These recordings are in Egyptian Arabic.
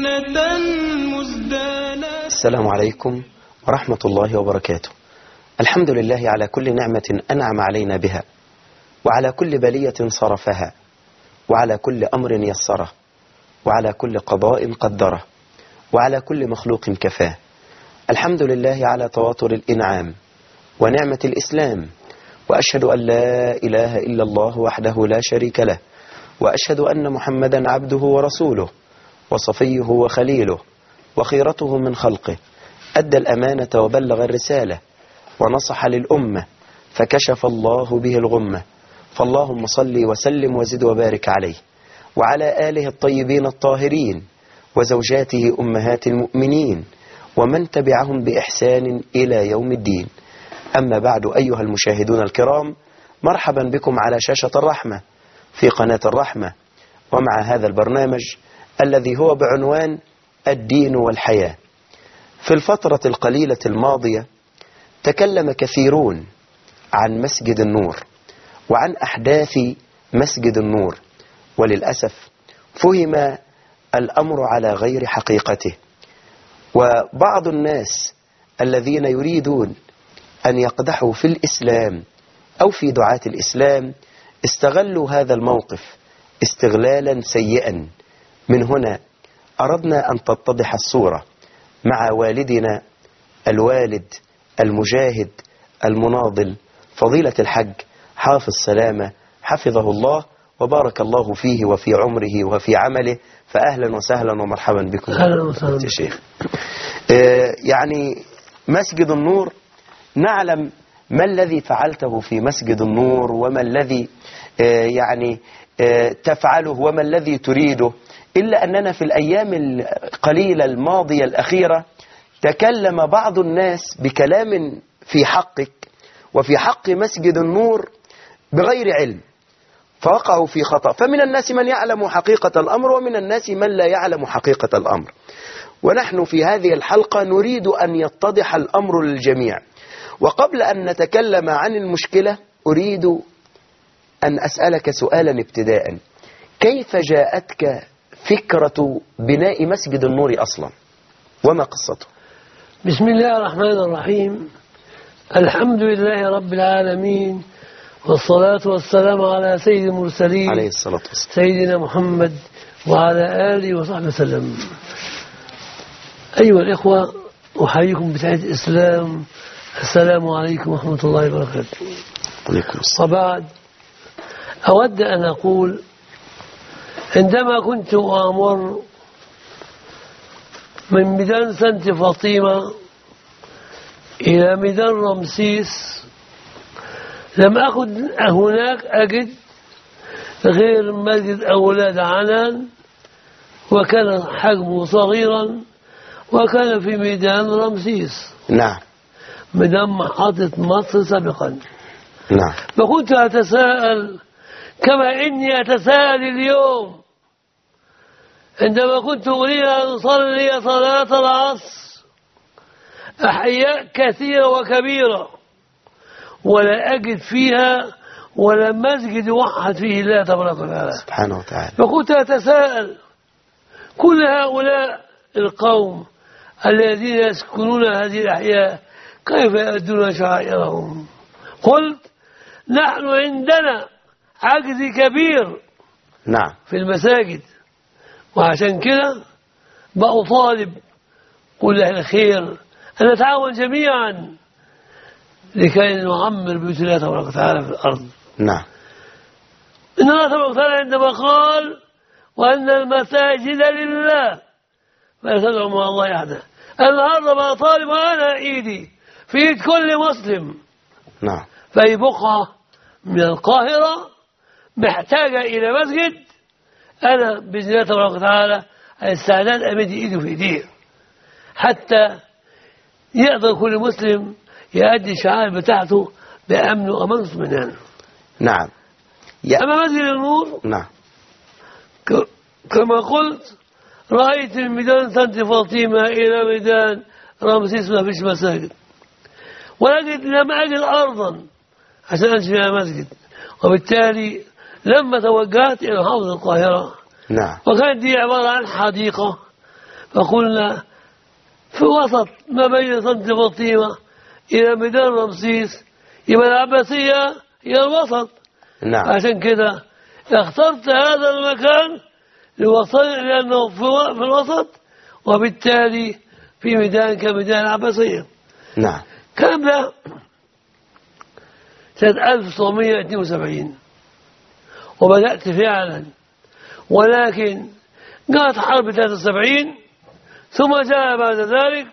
جنة مزدانا السلام عليكم ورحمة الله وبركاته الحمد لله على كل نعمة أنعم علينا بها وعلى كل بلية صرفها وعلى كل أمر يسره وعلى كل قضاء قدره وعلى كل مخلوق كفاه الحمد لله على تواتر الإنعام ونعمة الإسلام وأشهد أن لا إله إلا الله وحده لا شريك له وأشهد أن محمدا عبده ورسوله وصفيه وخليله وخيرته من خلقه أدى الأمانة وبلغ الرسالة ونصح للأمة فكشف الله به الغمة فاللهم صل وسلم وزد وبارك عليه وعلى آله الطيبين الطاهرين وزوجاته أمهات المؤمنين ومن تبعهم بإحسان إلى يوم الدين أما بعد أيها المشاهدون الكرام مرحبا بكم على شاشة الرحمة في قناة الرحمة ومع هذا البرنامج الذي هو بعنوان الدين والحياة في الفترة القليلة الماضية تكلم كثيرون عن مسجد النور وعن أحداث مسجد النور وللأسف فهم الأمر على غير حقيقته وبعض الناس الذين يريدون أن يقدحوا في الإسلام أو في دعاة الإسلام استغلوا هذا الموقف استغلالا سيئا من هنا أردنا أن تتضح الصورة مع والدنا الوالد المجاهد المناضل فضيلة الحج حافظ سلامة حفظه الله وبارك الله فيه وفي عمره وفي عمله فأهلا وسهلا ومرحبا بكم أهلا وسهلا يا شيخ آه، يعني مسجد النور نعلم ما الذي فعلته في مسجد النور وما الذي آه، يعني آه، تفعله وما الذي تريده إلا أننا في الأيام القليلة الماضية الأخيرة تكلم بعض الناس بكلام في حقك وفي حق مسجد النور بغير علم فوقعوا في خطأ فمن الناس من يعلم حقيقة الأمر ومن الناس من لا يعلم حقيقة الأمر ونحن في هذه الحلقة نريد أن يتضح الأمر للجميع وقبل أن نتكلم عن المشكلة أريد أن أسألك سؤالا ابتداء كيف جاءتك فكرة بناء مسجد النور أصلا وما قصته بسم الله الرحمن الرحيم الحمد لله رب العالمين والصلاة والسلام على سيد المرسلين عليه الصلاة والسلام سيدنا محمد وعلى آله وصحبه وسلم أيها الإخوة أحييكم بتحية الإسلام السلام عليكم ورحمة الله وبركاته عليكم السلام وبعد أود أن أقول عندما كنت أمر من ميدان سانت فاطمة إلى ميدان رمسيس لم أكن هناك أجد غير مسجد أولاد عنان وكان حجمه صغيرا وكان في ميدان رمسيس نعم ميدان محطة مصر سابقا نعم فكنت أتساءل كما إني أتساءل اليوم عندما كنت أريد أن أصلي صلاة العصر أحياء كثيرة وكبيرة ولا أجد فيها ولا مسجد واحد فيه الله تبارك وتعالى سبحانه وتعالى فكنت أتساءل كل هؤلاء القوم الذين يسكنون هذه الأحياء كيف يؤدون شعائرهم قلت نحن عندنا عجز كبير نعم في المساجد وعشان كده بأطالب كل أهل الخير أن نتعاون جميعا لكي نعمر بيوت الله تبارك وتعالى في الأرض نعم إن الله تبارك وتعالى عندما قال وأن المساجد لله فلا تدعوا مع الله أحدا النهارده بطالب أنا إيدي في إيد كل مسلم نعم في بقعة من القاهرة محتاجة إلى مسجد أنا بإذن الله تبارك وتعالى الاستعداد أمد إيده في إيديه حتى يقدر كل مسلم يؤدي الشعائر بتاعته بأمن وأمان واطمئنان نعم يا أما مسجد النور نعم ك- كما قلت رأيت من ميدان سانت فاطمة إلى ميدان رمسيس ما فيش مساجد ولكن لم أجد أرضا عشان أنشئ فيها مسجد وبالتالي لما توجهت إلى محافظة القاهرة نعم وكانت دي عبارة عن حديقة فقلنا في وسط ما بين صمت فاطمة إلى ميدان رمسيس يبقى العباسية هي الوسط نعم عشان كده اخترت هذا المكان لوصل لأنه في و- في الوسط وبالتالي في ميدان كميدان العباسية نعم كان ده سنة 1972 وبدأت فعلا ولكن جاءت حرب 73 ثم جاء بعد ذلك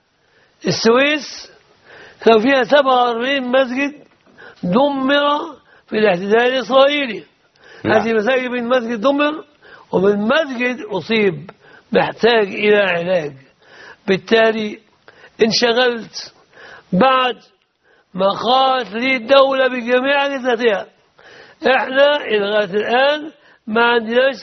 السويس كان فيها 47 مسجد دمر في الاحتلال الإسرائيلي نعم. هذه مساجد من مسجد دمر ومن مسجد أصيب محتاج إلى علاج بالتالي انشغلت بعد ما قالت لي الدولة بجميع أجهزتها احنا لغاية الآن ما عندناش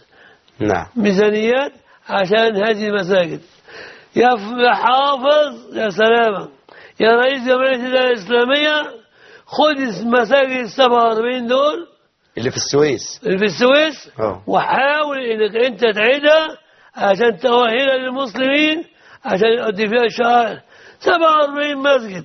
نعم ميزانيات عشان هذه المساجد يا ف- يا حافظ يا سلامة يا رئيس جمعية الدولة الإسلامية خد المساجد ال 47 دول اللي في السويس اللي في السويس اه وحاول انك انت تعيدها عشان تؤهلها للمسلمين عشان يؤدي فيها الشعائر 47 مسجد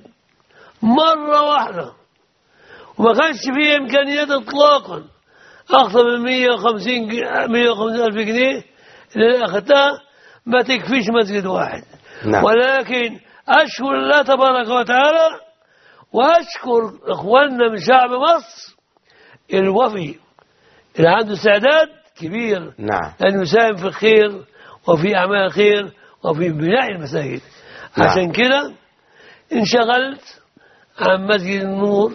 مرة واحدة وما كانش فيه امكانيات اطلاقا اكثر من 150 جي- 150 الف جنيه اللي اخذتها ما تكفيش مسجد واحد نعم. ولكن اشكر الله تبارك وتعالى واشكر اخواننا من شعب مصر الوفي اللي عنده استعداد كبير نعم أن يساهم في الخير وفي أعمال الخير وفي بناء المساجد نعم. عشان كده انشغلت عن مسجد النور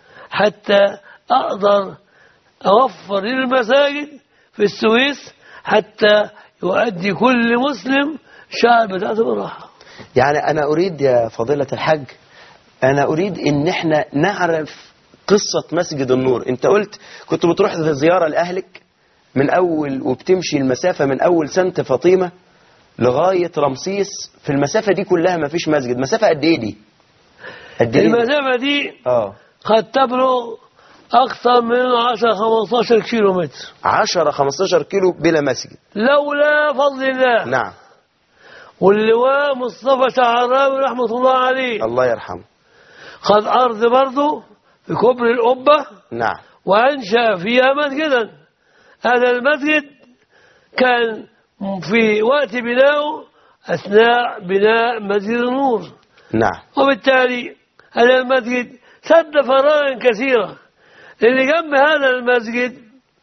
حتى أقدر أوفر للمساجد في السويس حتى يؤدي كل مسلم شعب بتاعته بالراحة يعني أنا أريد يا فضيلة الحاج أنا أريد إن إحنا نعرف قصة مسجد النور أنت قلت كنت بتروح في زيارة لأهلك من أول وبتمشي المسافة من أول سنت فاطمة لغاية رمسيس في المسافة دي كلها ما فيش مسجد مسافة قد إيه دي؟ قد إيه؟ المسافة دي آه قد تبلغ أكثر من 10 15 كيلو متر 10 15 كيلو بلا مسجد لولا فضل الله نعم واللواء مصطفى شعراوي رحمة الله عليه الله يرحمه خد أرض برضه في كبر القبة نعم وأنشأ فيها مسجدا هذا المسجد كان في وقت بنائه أثناء بناء مسجد النور نعم وبالتالي هذا المسجد سد فراغا كثيرة اللي جنب هذا المسجد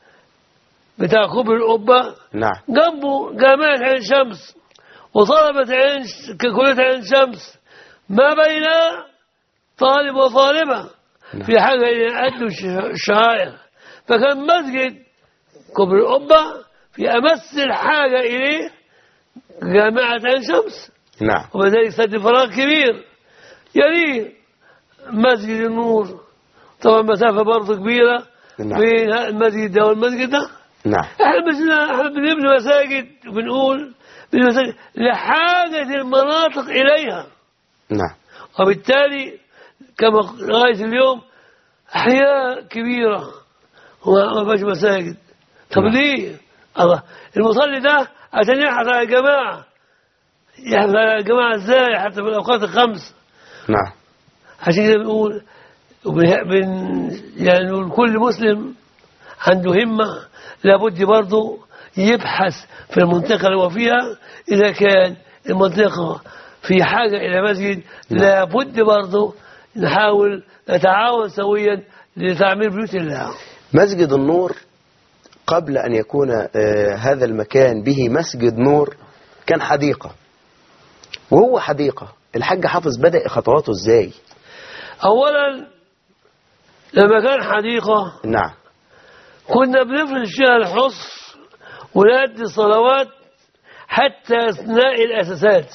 بتاع كبر القبة نعم جنبه جامعة عين شمس وطلبة عين كلية عين شمس ما بين طالب وطالبة في حاجة إلى أدوا الش- الشعائر فكان مسجد كبر القبة في أمس الحاجة إليه جامعة عين شمس نعم وبذلك سد فراغ كبير يليه مسجد النور طبعا مسافة برضه كبيرة نعم. بين المسجد ده والمسجد ده نعم احنا بس احنا بنبني مساجد وبنقول بنبني مساجد لحاجة المناطق إليها نعم وبالتالي كما لغاية اليوم أحياء كبيرة وما فيش مساجد طب نعم. ليه؟ الله المصلي ده عشان يحرص على الجماعة يحرص على الجماعة ازاي حتى في الأوقات الخمس نعم عشان كده بنقول وبن- بن يعني نقول كل مسلم عنده همة لابد برضه يبحث في المنطقة اللي هو فيها إذا كان المنطقة في حاجة إلى مسجد نعم. لابد برضه نحاول نتعاون سويا لتعمير بيوت الله مسجد النور قبل أن يكون آه، هذا المكان به مسجد نور كان حديقة وهو حديقة الحاج حافظ بدأ خطواته ازاي أولا لما كان حديقة نعم كنا بنفرش فيها الحص ونأدي الصلوات حتى أثناء الأساسات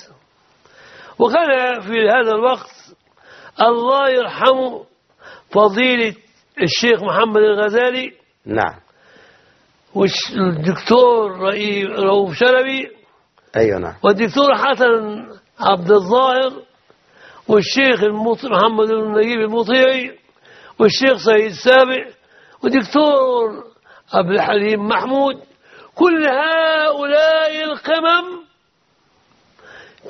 وكان في هذا الوقت الله يرحمه فضيلة الشيخ محمد الغزالي نعم والدكتور رئي- رؤوف شلبي أيوة نعم والدكتور حسن عبد الظاهر والشيخ المط... محمد بن نجيب المطيعي والشيخ سيد سابع ودكتور عبد الحليم محمود كل هؤلاء القمم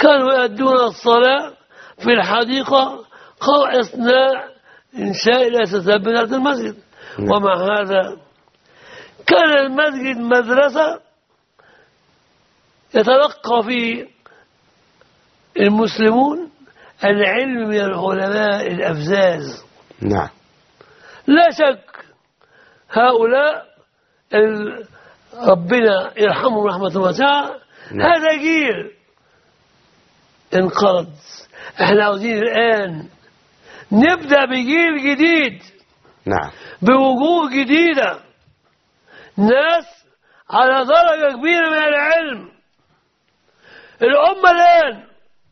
كانوا يؤدون الصلاة في الحديقة قو- أثناء إنشاء الأساسات بتاعت المسجد نعم. ومع هذا كان المسجد مدرسة يتلقى فيه المسلمون العلم من العلماء الأفزاز نعم لا شك هؤلاء ال- ربنا يرحمهم رحمة واسعة نعم. هذا جيل انقرض احنا عاوزين الآن نبدأ بجيل جديد نعم بوجوه جديدة ناس على درجة كبيرة من العلم الأمة الآن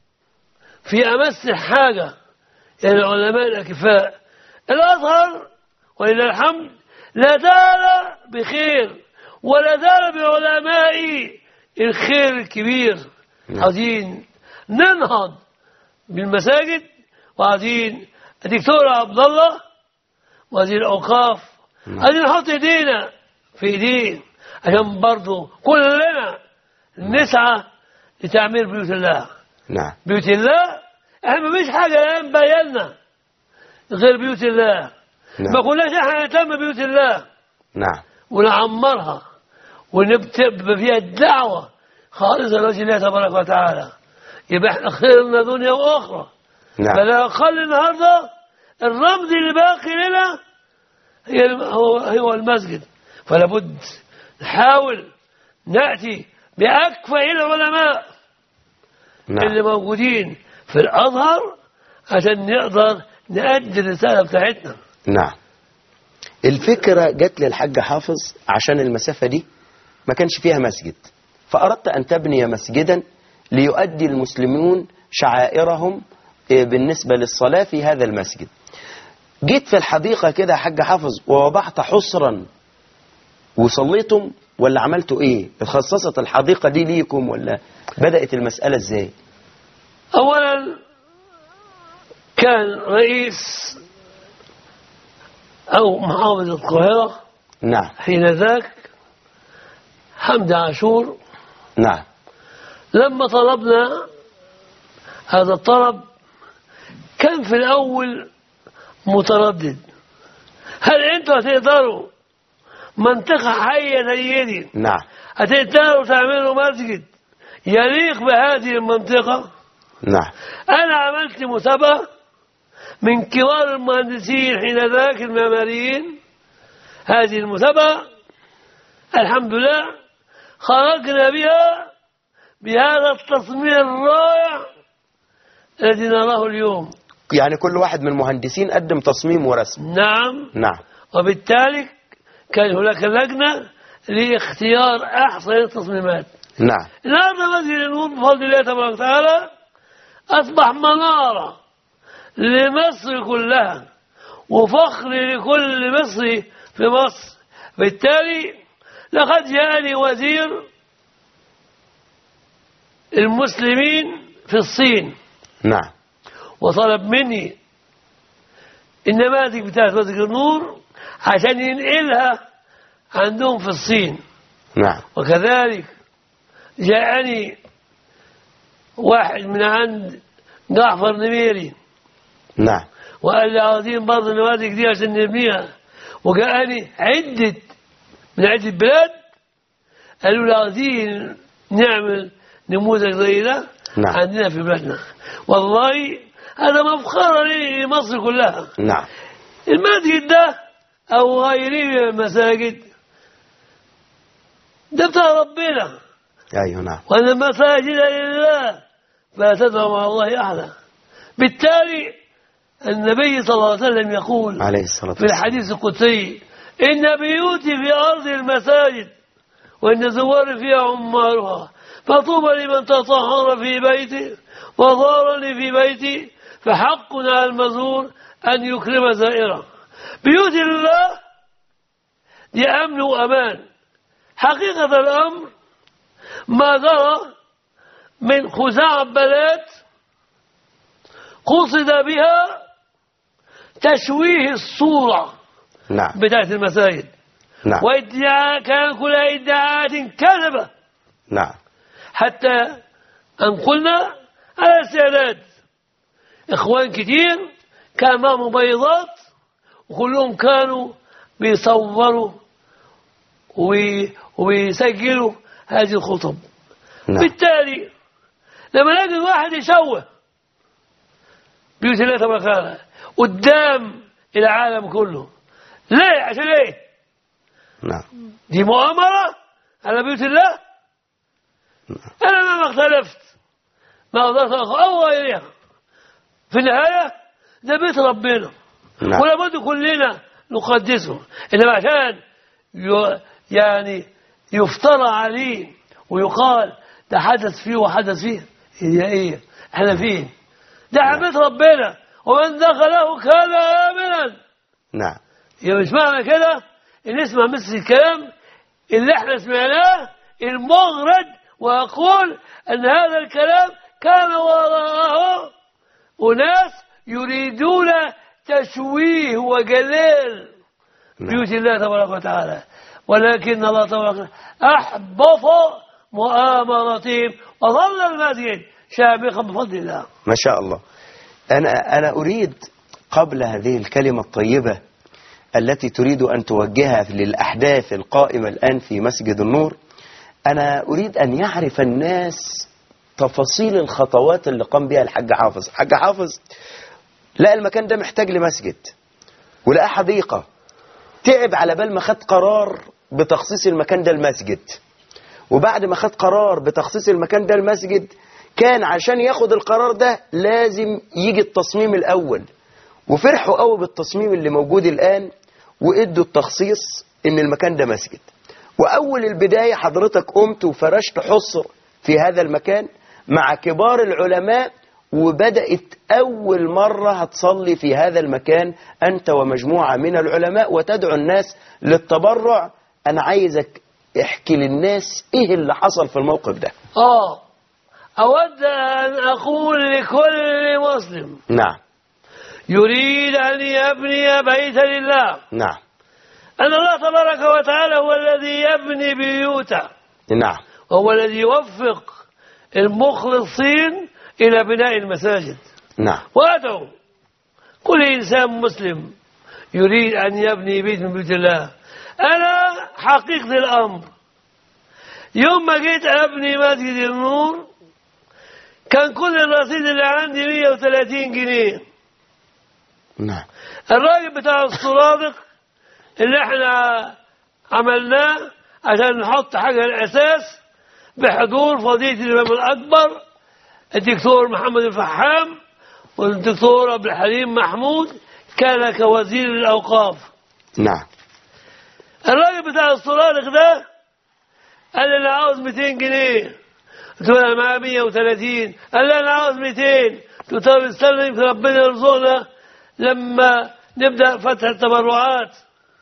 في أمس الحاجة إلى العلماء الأكفاء الأزهر ولله الحمد لا زال بخير ولا زال بعلماء الخير الكبير نعم. عايزين ننهض بالمساجد وعايزين الدكتور عبد الله وهذه الأوقاف نعم. عايزين نحط ايدينا في ايدين عشان برضو كلنا نسعى لتعمير بيوت الله نعم بيوت الله احنا مفيش حاجة الآن بينا غير بيوت الله ما نعم قلناش احنا نهتم بيوت الله نعم ونعمرها ونبتب فيها الدعوة خالصة لوجه الله تبارك وتعالى يبقى احنا خيرنا دنيا وأخرى نعم فلا أقل النهاردة الرمز اللي باقي لنا هي الم- هو هو المسجد فلا بد نحاول نأتي بأكفأ العلماء اللي نعم موجودين في الأزهر عشان نقدر نأدي الرسالة بتاعتنا نعم الفكرة جت للحاج حافظ عشان المسافة دي ما كانش فيها مسجد فأردت أن تبني مسجدا ليؤدي المسلمون شعائرهم إيه، بالنسبة للصلاة في هذا المسجد جيت في الحديقة كده يا حاج حافظ ووضعت حصرا وصليتم ولا عملتوا ايه خصصت الحديقة دي ليكم ولا بدأت المسألة ازاي أولا كان رئيس أو محافظ القاهرة نعم حين ذاك حمد عاشور نعم لما طلبنا هذا الطلب كان في الأول متردد هل أنتوا هتقدروا منطقة حية زي دي نعم هتقدروا تعملوا مسجد يليق بهذه المنطقة نعم أنا عملت مسابقة من كبار المهندسين حين ذاك المعماريين هذه المسابقة الحمد لله خرجنا بها بهذا التصميم الرائع الذي نراه اليوم يعني كل واحد من المهندسين قدم تصميم ورسم نعم نعم وبالتالي كان هناك لجنة لاختيار أحسن التصميمات نعم النهارده مسجد النور بفضل الله تبارك وتعالى أصبح منارة لمصر كلها وفخر لكل مصري في مصر بالتالي لقد جاءني وزير المسلمين في الصين نعم وطلب مني النماذج بتاعت مسجد النور عشان ينقلها عندهم في الصين نعم وكذلك جاءني واحد من عند جعفر نميري نعم وقال لي عاوزين برضه النماذج دي عشان نبنيها وجاءني عدة من عدة بلاد قالوا لي عاوزين نعمل نموذج زي ده نعم. عندنا في بلادنا والله هذا مفخرة لي لمصر كلها نعم المسجد ده أو غيره من المساجد ده بتاع ربنا ايوه نعم وأن المساجد لله فلا تدعوا مع الله أحدا بالتالي النبي صلى الله عليه وسلم يقول عليه الصلاة في والسلام الحديث القدسي إن بيوتي في أرض المساجد وإن زوار فيها عمارها فطوبى لمن تطهر في بيته وزارني في بيتي فحق على المزور أن يكرم زائره بيوت الله دي أمن وأمان حقيقة الأمر ما جرى من خزعبلات قصد بها تشويه الصورة نعم بتاعت المساجد نعم وادعاء كان كلها ادعاءات كذبة نعم حتى أن قلنا على استعداد إخوان كتير كان معهم موبايلات وكلهم كانوا بيصوروا وي- ويسجلوا هذه الخطب نعم بالتالي لما نجد واحد يشوه بيوت الله تبارك وتعالى قدام العالم كله ليه عشان ايه نعم دي مؤامرة على بيوت الله أنا ما اختلفت ما أقدرت أو غيرها في النهاية ده بيت ربنا نعم ولابد كلنا نقدسه إنما عشان ي- يعني يفترى عليه ويقال ده حدث فيه وحدث فيه هي ايه احنا فين ده بيت ربنا ومن دخله كان آمنا نعم يبقى مش معنى كده ان نسمع مثل الكلام اللي احنا سمعناه المغرد واقول ان هذا الكلام كان وراءه اناس يريدون تشويه وجلال نعم بيوت الله تبارك وتعالى ولكن الله تبارك وتعالى احبط مؤامرتهم وظل المسجد شامخا بفضل الله ما شاء الله أنا أنا أريد قبل هذه الكلمة الطيبة التي تريد أن توجهها للأحداث القائمة الآن في مسجد النور أنا أريد أن يعرف الناس تفاصيل الخطوات اللي قام بها الحاج حافظ الحاج حافظ لقى المكان ده محتاج لمسجد ولقى حديقة تعب على بال ما خد قرار بتخصيص المكان ده المسجد وبعد ما خد قرار بتخصيص المكان ده المسجد كان عشان ياخد القرار ده لازم يجي التصميم الأول وفرحوا قوي بالتصميم اللي موجود الآن وادوا التخصيص ان المكان ده مسجد وأول البداية حضرتك قمت وفرشت حصر في هذا المكان مع كبار العلماء وبدأت أول مرة هتصلي في هذا المكان أنت ومجموعة من العلماء وتدعو الناس للتبرع أنا عايزك احكي للناس إيه اللي حصل في الموقف ده اه اود ان اقول لكل مسلم نعم يريد أن يبني بيتا لله نعم أن الله تبارك وتعالى هو الذي يبني بيوتا نعم وهو الذي يوفق المخلصين إلى بناء المساجد نعم وأدعو كل إنسان مسلم يريد أن يبني بيت من بيوت الله أنا حقيقة الأمر يوم ما جيت أبني مسجد النور كان كل الرصيد اللي عندي 130 جنيه نعم الراجل بتاع السرادق اللي احنا عملناه عشان نحط حاجة الأساس بحضور فضيلة الإمام الأكبر الدكتور محمد الفحام والدكتور عبد الحليم محمود كان كوزير الأوقاف نعم الراجل بتاع السرادق ده قال لي أنا عاوز 200 جنيه قلت له أنا معايا 130 قال لي أنا عاوز 200 قلت له طب استنى يمكن ربنا يرزقنا لما نبدأ فتح التبرعات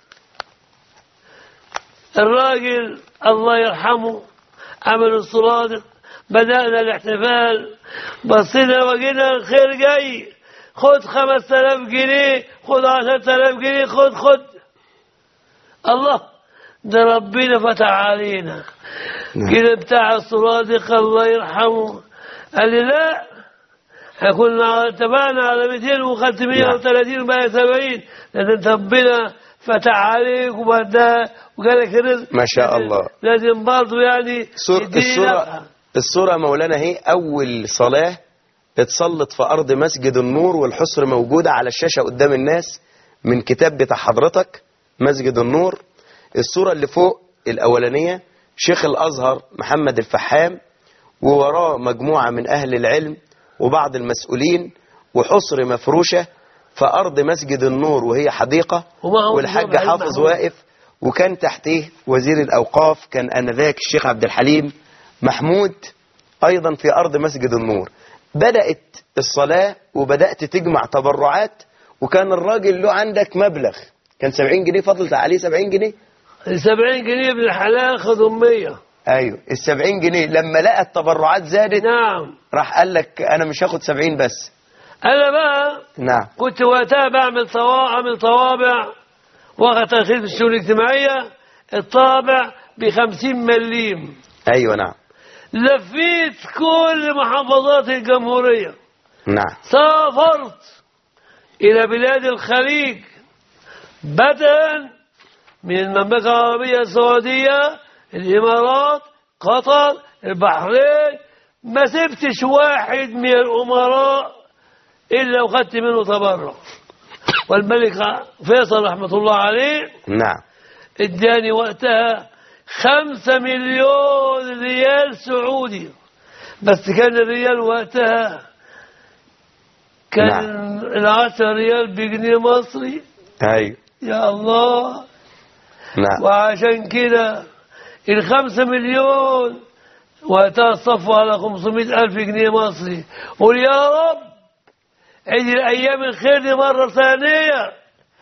الراجل الله يرحمه عمل الصرادق بدأنا الاحتفال بصينا وجينا الخير جاي خد خمس آلاف جنيه خد عشرة آلاف جنيه خد خد الله ده ربنا فتح علينا نعم. كده بتاع الصرادق الله يرحمه قال لي لا احنا كنا اتفقنا على 200 وخدت 130 وبقى 70 لان انت ربنا فتح عليك وبدا وجالك الرزق ما شاء الله. لازم برضه يعني الصورة, تديني الصورة, نفعة. الصورة مولانا هي أول صلاة اتصلت في أرض مسجد النور والحصر موجودة على الشاشة قدام الناس من كتاب بتاع حضرتك مسجد النور الصورة اللي فوق الأولانية شيخ الأزهر محمد الفحام ووراه مجموعة من أهل العلم وبعض المسؤولين وحصر مفروشة في أرض مسجد النور وهي حديقة ومعه والحاج الدكتور حافظ محمود. واقف وكان تحتيه وزير الأوقاف كان آنذاك الشيخ عبد الحليم محمود أيضا في أرض مسجد النور بدأت الصلاة وبدأت تجمع تبرعات وكان الراجل له عندك مبلغ كان 70 جنيه فضلت عليه 70 جنيه ال 70 جنيه ابن الحلال خدهم 100 ايوه ال 70 جنيه لما لقى التبرعات زادت نعم راح قال لك انا مش هاخد 70 بس انا بقى نعم كنت وقتها بعمل طوا... اعمل طوابع واخد ترخيص الشؤون الاجتماعيه الطابع ب 50 مليم ايوه نعم لفيت كل محافظات الجمهورية نعم سافرت إلى بلاد الخليج بدءا من المملكة العربية السعودية الإمارات قطر البحرين ما سبتش واحد من الأمراء إلا وخدت منه تبرع والملك فيصل رحمة الله عليه نعم اداني وقتها خمسة مليون ريال سعودي بس كان الريال وقتها كان العشر ريال بجنيه مصري أيوه يا الله نعم وعشان كده الخمسة مليون وقتها صفوا على 500 ألف جنيه مصري قول يا رب عيد الأيام الخير دي مرة ثانية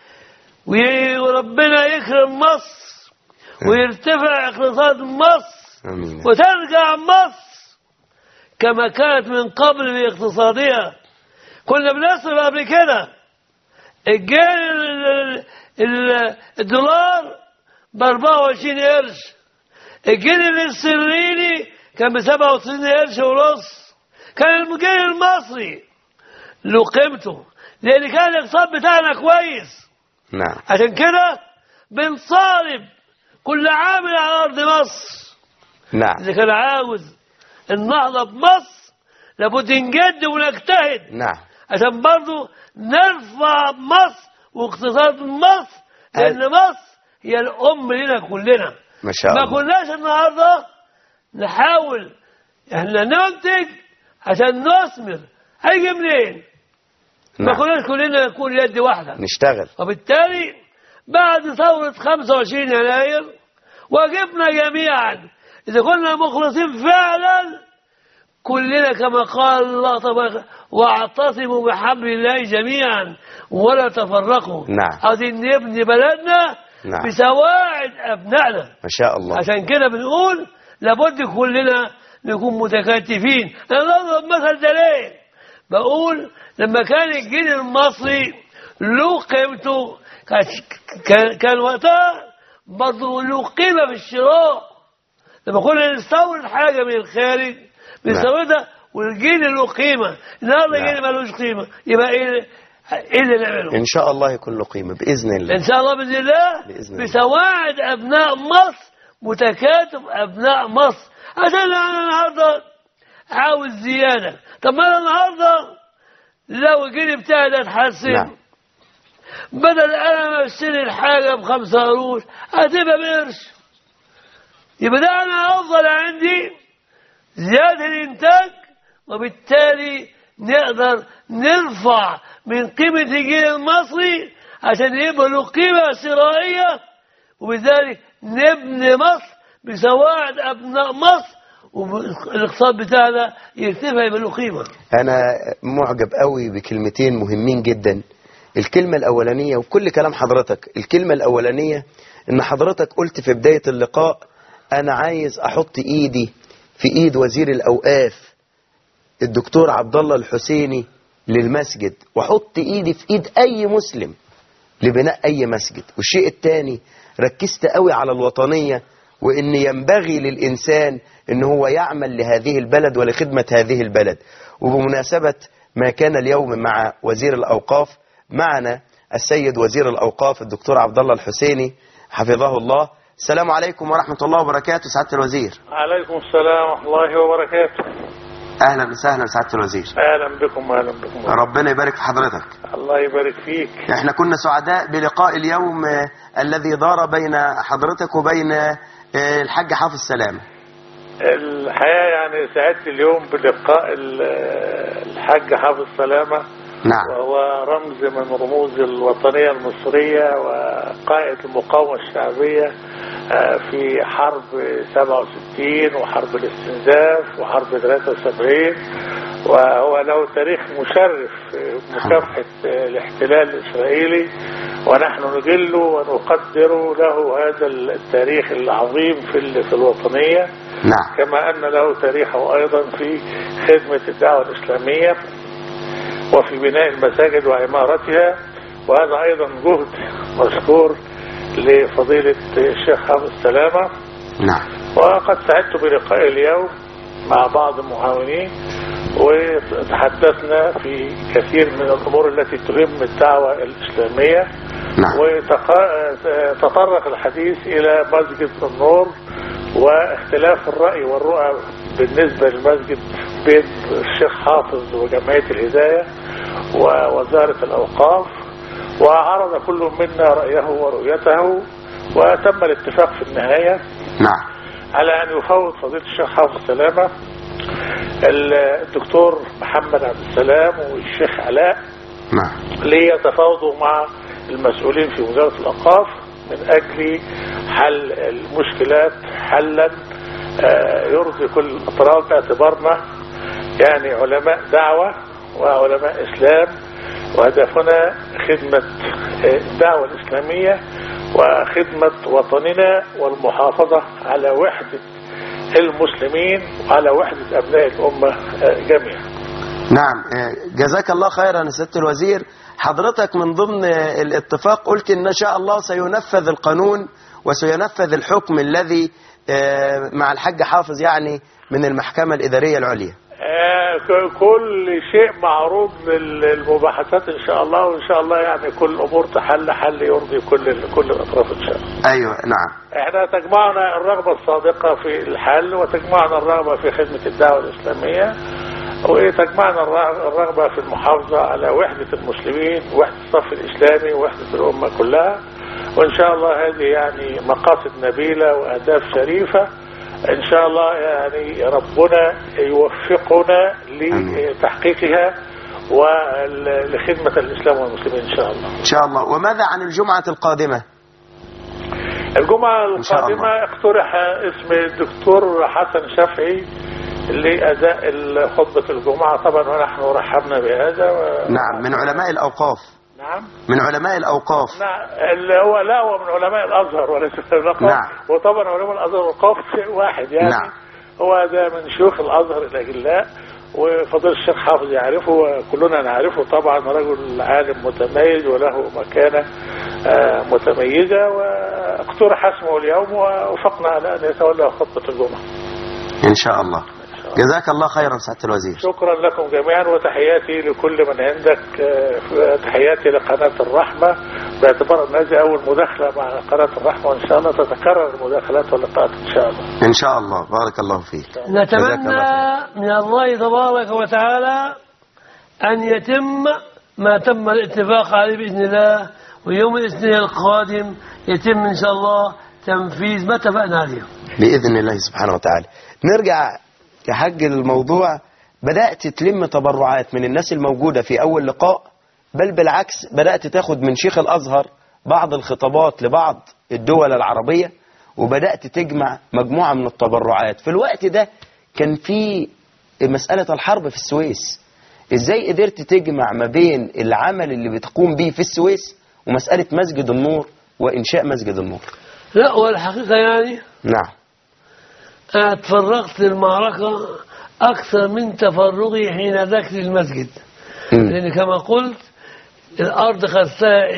وي- وربنا يكرم مصر ويرتفع اقتصاد مصر آمين وترجع مصر كما كانت من قبل في اقتصادها كنا بنصرف قبل كده الجنيه ال- ال- الدولار ب 24 قرش الجنيه الاسترليني كان ب 97 قرش ونص كان الجنيه المصري له قيمته لان كان الاقتصاد بتاعنا كويس نعم عشان كده بنصارف كل عامل على ارض مصر نعم إذا كان عاوز النهضة بمصر لابد نجد ونجتهد نعم عشان برضو نرفع مصر واقتصاد مصر لأن مصر هي الأم لنا كلنا ما شاء ما الله كناش النهاردة نحاول احنا ننتج عشان نثمر هيجي منين؟ ما نعم كناش كلنا نكون يد واحدة نشتغل وبالتالي بعد ثورة 25 يناير واجبنا جميعا إذا كنا مخلصين فعلا كلنا كما قال الله تبارك واعتصموا بحبل الله جميعا ولا تفرقوا نعم. عايزين نبني بلدنا نعم. بسواعد أبنائنا ما شاء الله عشان كده بنقول لابد كلنا نكون متكاتفين انا بضرب مثل ده ليه بقول لما كان الجنيه المصري له قيمته كان- كان كان وقتها برضه له قيمه في الشراء لما كنا نستورد حاجه من الخارج بنستوردها والجنيه له قيمه النهارده نعم. الجنيه ملوش قيمه يبقى ايه ايه اللي نعمله؟ إن شاء الله يكون له قيمة بإذن الله ان شاء الله باذن الله بإذن الله. بسواعد ابناء مصر متكاتف ابناء مصر عشان انا النهارده عاوز زياده طب ما انا النهارده لو الجنيه بتاعي ده اتحسن نعم. بدل انا ما اشتري الحاجه بخمسة قروش هتبقى بقرش يبقى ده انا افضل عندي زياده الانتاج وبالتالي نقدر نرفع من قيمة الجنيه المصري عشان يبقى له قيمة شرائية وبذلك نبني مصر بسواعد أبناء مصر والاقتصاد بتاعنا يرتفع يبقى له قيمة أنا معجب قوي بكلمتين مهمين جدا الكلمة الأولانية وكل كلام حضرتك الكلمة الأولانية إن حضرتك قلت في بداية اللقاء أنا عايز أحط إيدي في إيد وزير الأوقاف الدكتور عبد الله الحسيني للمسجد وأحط إيدي في إيد أي مسلم لبناء أي مسجد والشيء الثاني ركزت قوي على الوطنية وإن ينبغي للإنسان إن هو يعمل لهذه البلد ولخدمة هذه البلد وبمناسبة ما كان اليوم مع وزير الأوقاف معنا السيد وزير الأوقاف الدكتور عبد الله الحسيني حفظه الله السلام عليكم ورحمة الله وبركاته سعادة الوزير عليكم السلام ورحمة الله وبركاته أهلا وسهلا سعادة الوزير أهلا بكم أهلا بكم ربنا يبارك في حضرتك الله يبارك فيك احنا كنا سعداء بلقاء اليوم آه، الذي دار بين حضرتك وبين آه، الحاج حافظ سلامة الحقيقة يعني سعدت اليوم بلقاء ال- الحاج حافظ سلامة نعم وهو رمز من رموز الوطنية المصرية وقائد المقاومة الشعبية آه، في حرب 67 وحرب الاستنزاف وحرب 73 وهو له تاريخ مشرف في مكافحة آه، الاحتلال الإسرائيلي ونحن نجله ونقدر له هذا التاريخ العظيم في ال- في الوطنية نعم كما أن له تاريخه أيضا في خدمة الدعوة الإسلامية وفي بناء المساجد وعمارتها وهذا أيضا جهد مذكور لفضيلة الشيخ حافظ سلامة نعم وقد سعدت بلقائه اليوم مع بعض المعاونين وتحدثنا في كثير من الأمور التي تهم الدعوة الإسلامية نعم وتطرق الحديث إلى مسجد النور واختلاف الرأي والرؤى بالنسبة للمسجد بين الشيخ حافظ وجمعية الهداية ووزارة الأوقاف وعرض كل منا رأيه ورؤيته وتم الاتفاق في النهاية نعم على أن يفوض فضيلة الشيخ حافظ سلامة الدكتور محمد عبد السلام والشيخ علاء نعم ليتفاوضوا مع المسؤولين في وزارة الأوقاف من أجل حل المشكلات حلا آه، يرضي كل الأطراف باعتبارنا يعني علماء دعوة وعلماء إسلام وهدفنا خدمة آه، الدعوة الإسلامية وخدمة وطننا والمحافظة على وحدة المسلمين وعلى وحدة أبناء الأمة آه، جميعا نعم آه، جزاك الله خيرا يا سيادة الوزير حضرتك من ضمن آه، الاتفاق قلت ان شاء الله سينفذ القانون وسينفذ الحكم الذي آه، مع الحاج حافظ يعني من المحكمة الإدارية العليا آه، ك- كل شيء معروض للمباحثات ان شاء الله وان شاء الله يعني كل الامور تحل حل يرضي كل كل الاطراف ان شاء الله. أيوة نعم احنا تجمعنا الرغبه الصادقه في الحل وتجمعنا الرغبه في خدمه الدعوه الاسلاميه وتجمعنا الر- الرغبه في المحافظه على وحده المسلمين وحده الصف الاسلامي ووحده الامه كلها وان شاء الله هذه يعني مقاصد نبيله واهداف شريفه ان شاء الله يعني ربنا يوفقنا لتحقيقها ولخدمه الاسلام والمسلمين ان شاء الله. إن شاء الله وماذا عن الجمعة القادمة الجمعة إن شاء الله. القادمة اقترح اسم الدكتور حسن شافعي لأداء خطبة الجمعة طبعا ونحن رحبنا بهذا و... نعم من علماء الأوقاف نعم من علماء الأوقاف نعم اللي هو لا هو من علماء الأزهر وليس من الأوقاف نعم. وطبعا علماء الأزهر والأوقاف شيء واحد يعني نعم. هو ده من شيوخ الأزهر الأجلاء وفضيل الشيخ حافظ يعرفه وكلنا نعرفه طبعا رجل عالم متميز وله مكانة آه، متميزة واقترح اسمه اليوم ووافقنا على أن يتولى خطبة الجمعة إن شاء الله جزاك الله خيرا سعادة الوزير شكرا لكم جميعا وتحياتي لكل من عندك آه، تحياتي لقناة الرحمة باعتبار ان هذه اول مداخلة مع قناة الرحمة وان شاء الله تتكرر المداخلات واللقاءات ان شاء الله إن شاء الله بارك الله فيك جزاك الله نتمنى من الله تبارك وتعالى أن يتم ما تم الاتفاق عليه بإذن الله ويوم الاثنين القادم يتم إن شاء الله تنفيذ ما اتفقنا عليه بإذن الله سبحانه وتعالى نرجع يا حاج للموضوع بدأت تلم تبرعات من الناس الموجودة في أول لقاء بل بالعكس بدأت تاخد من شيخ الأزهر بعض الخطابات لبعض الدول العربية وبدأت تجمع مجموعة من التبرعات في الوقت ده كان في مسألة الحرب في السويس ازاي قدرت تجمع ما بين العمل اللي بتقوم به في السويس ومسألة مسجد النور وإنشاء مسجد النور لا والحقيقة يعني نعم أنا تفرغت للمعركة أكثر من تفرغي حين ذاك للمسجد مم. لأن كما قلت الأرض خدتها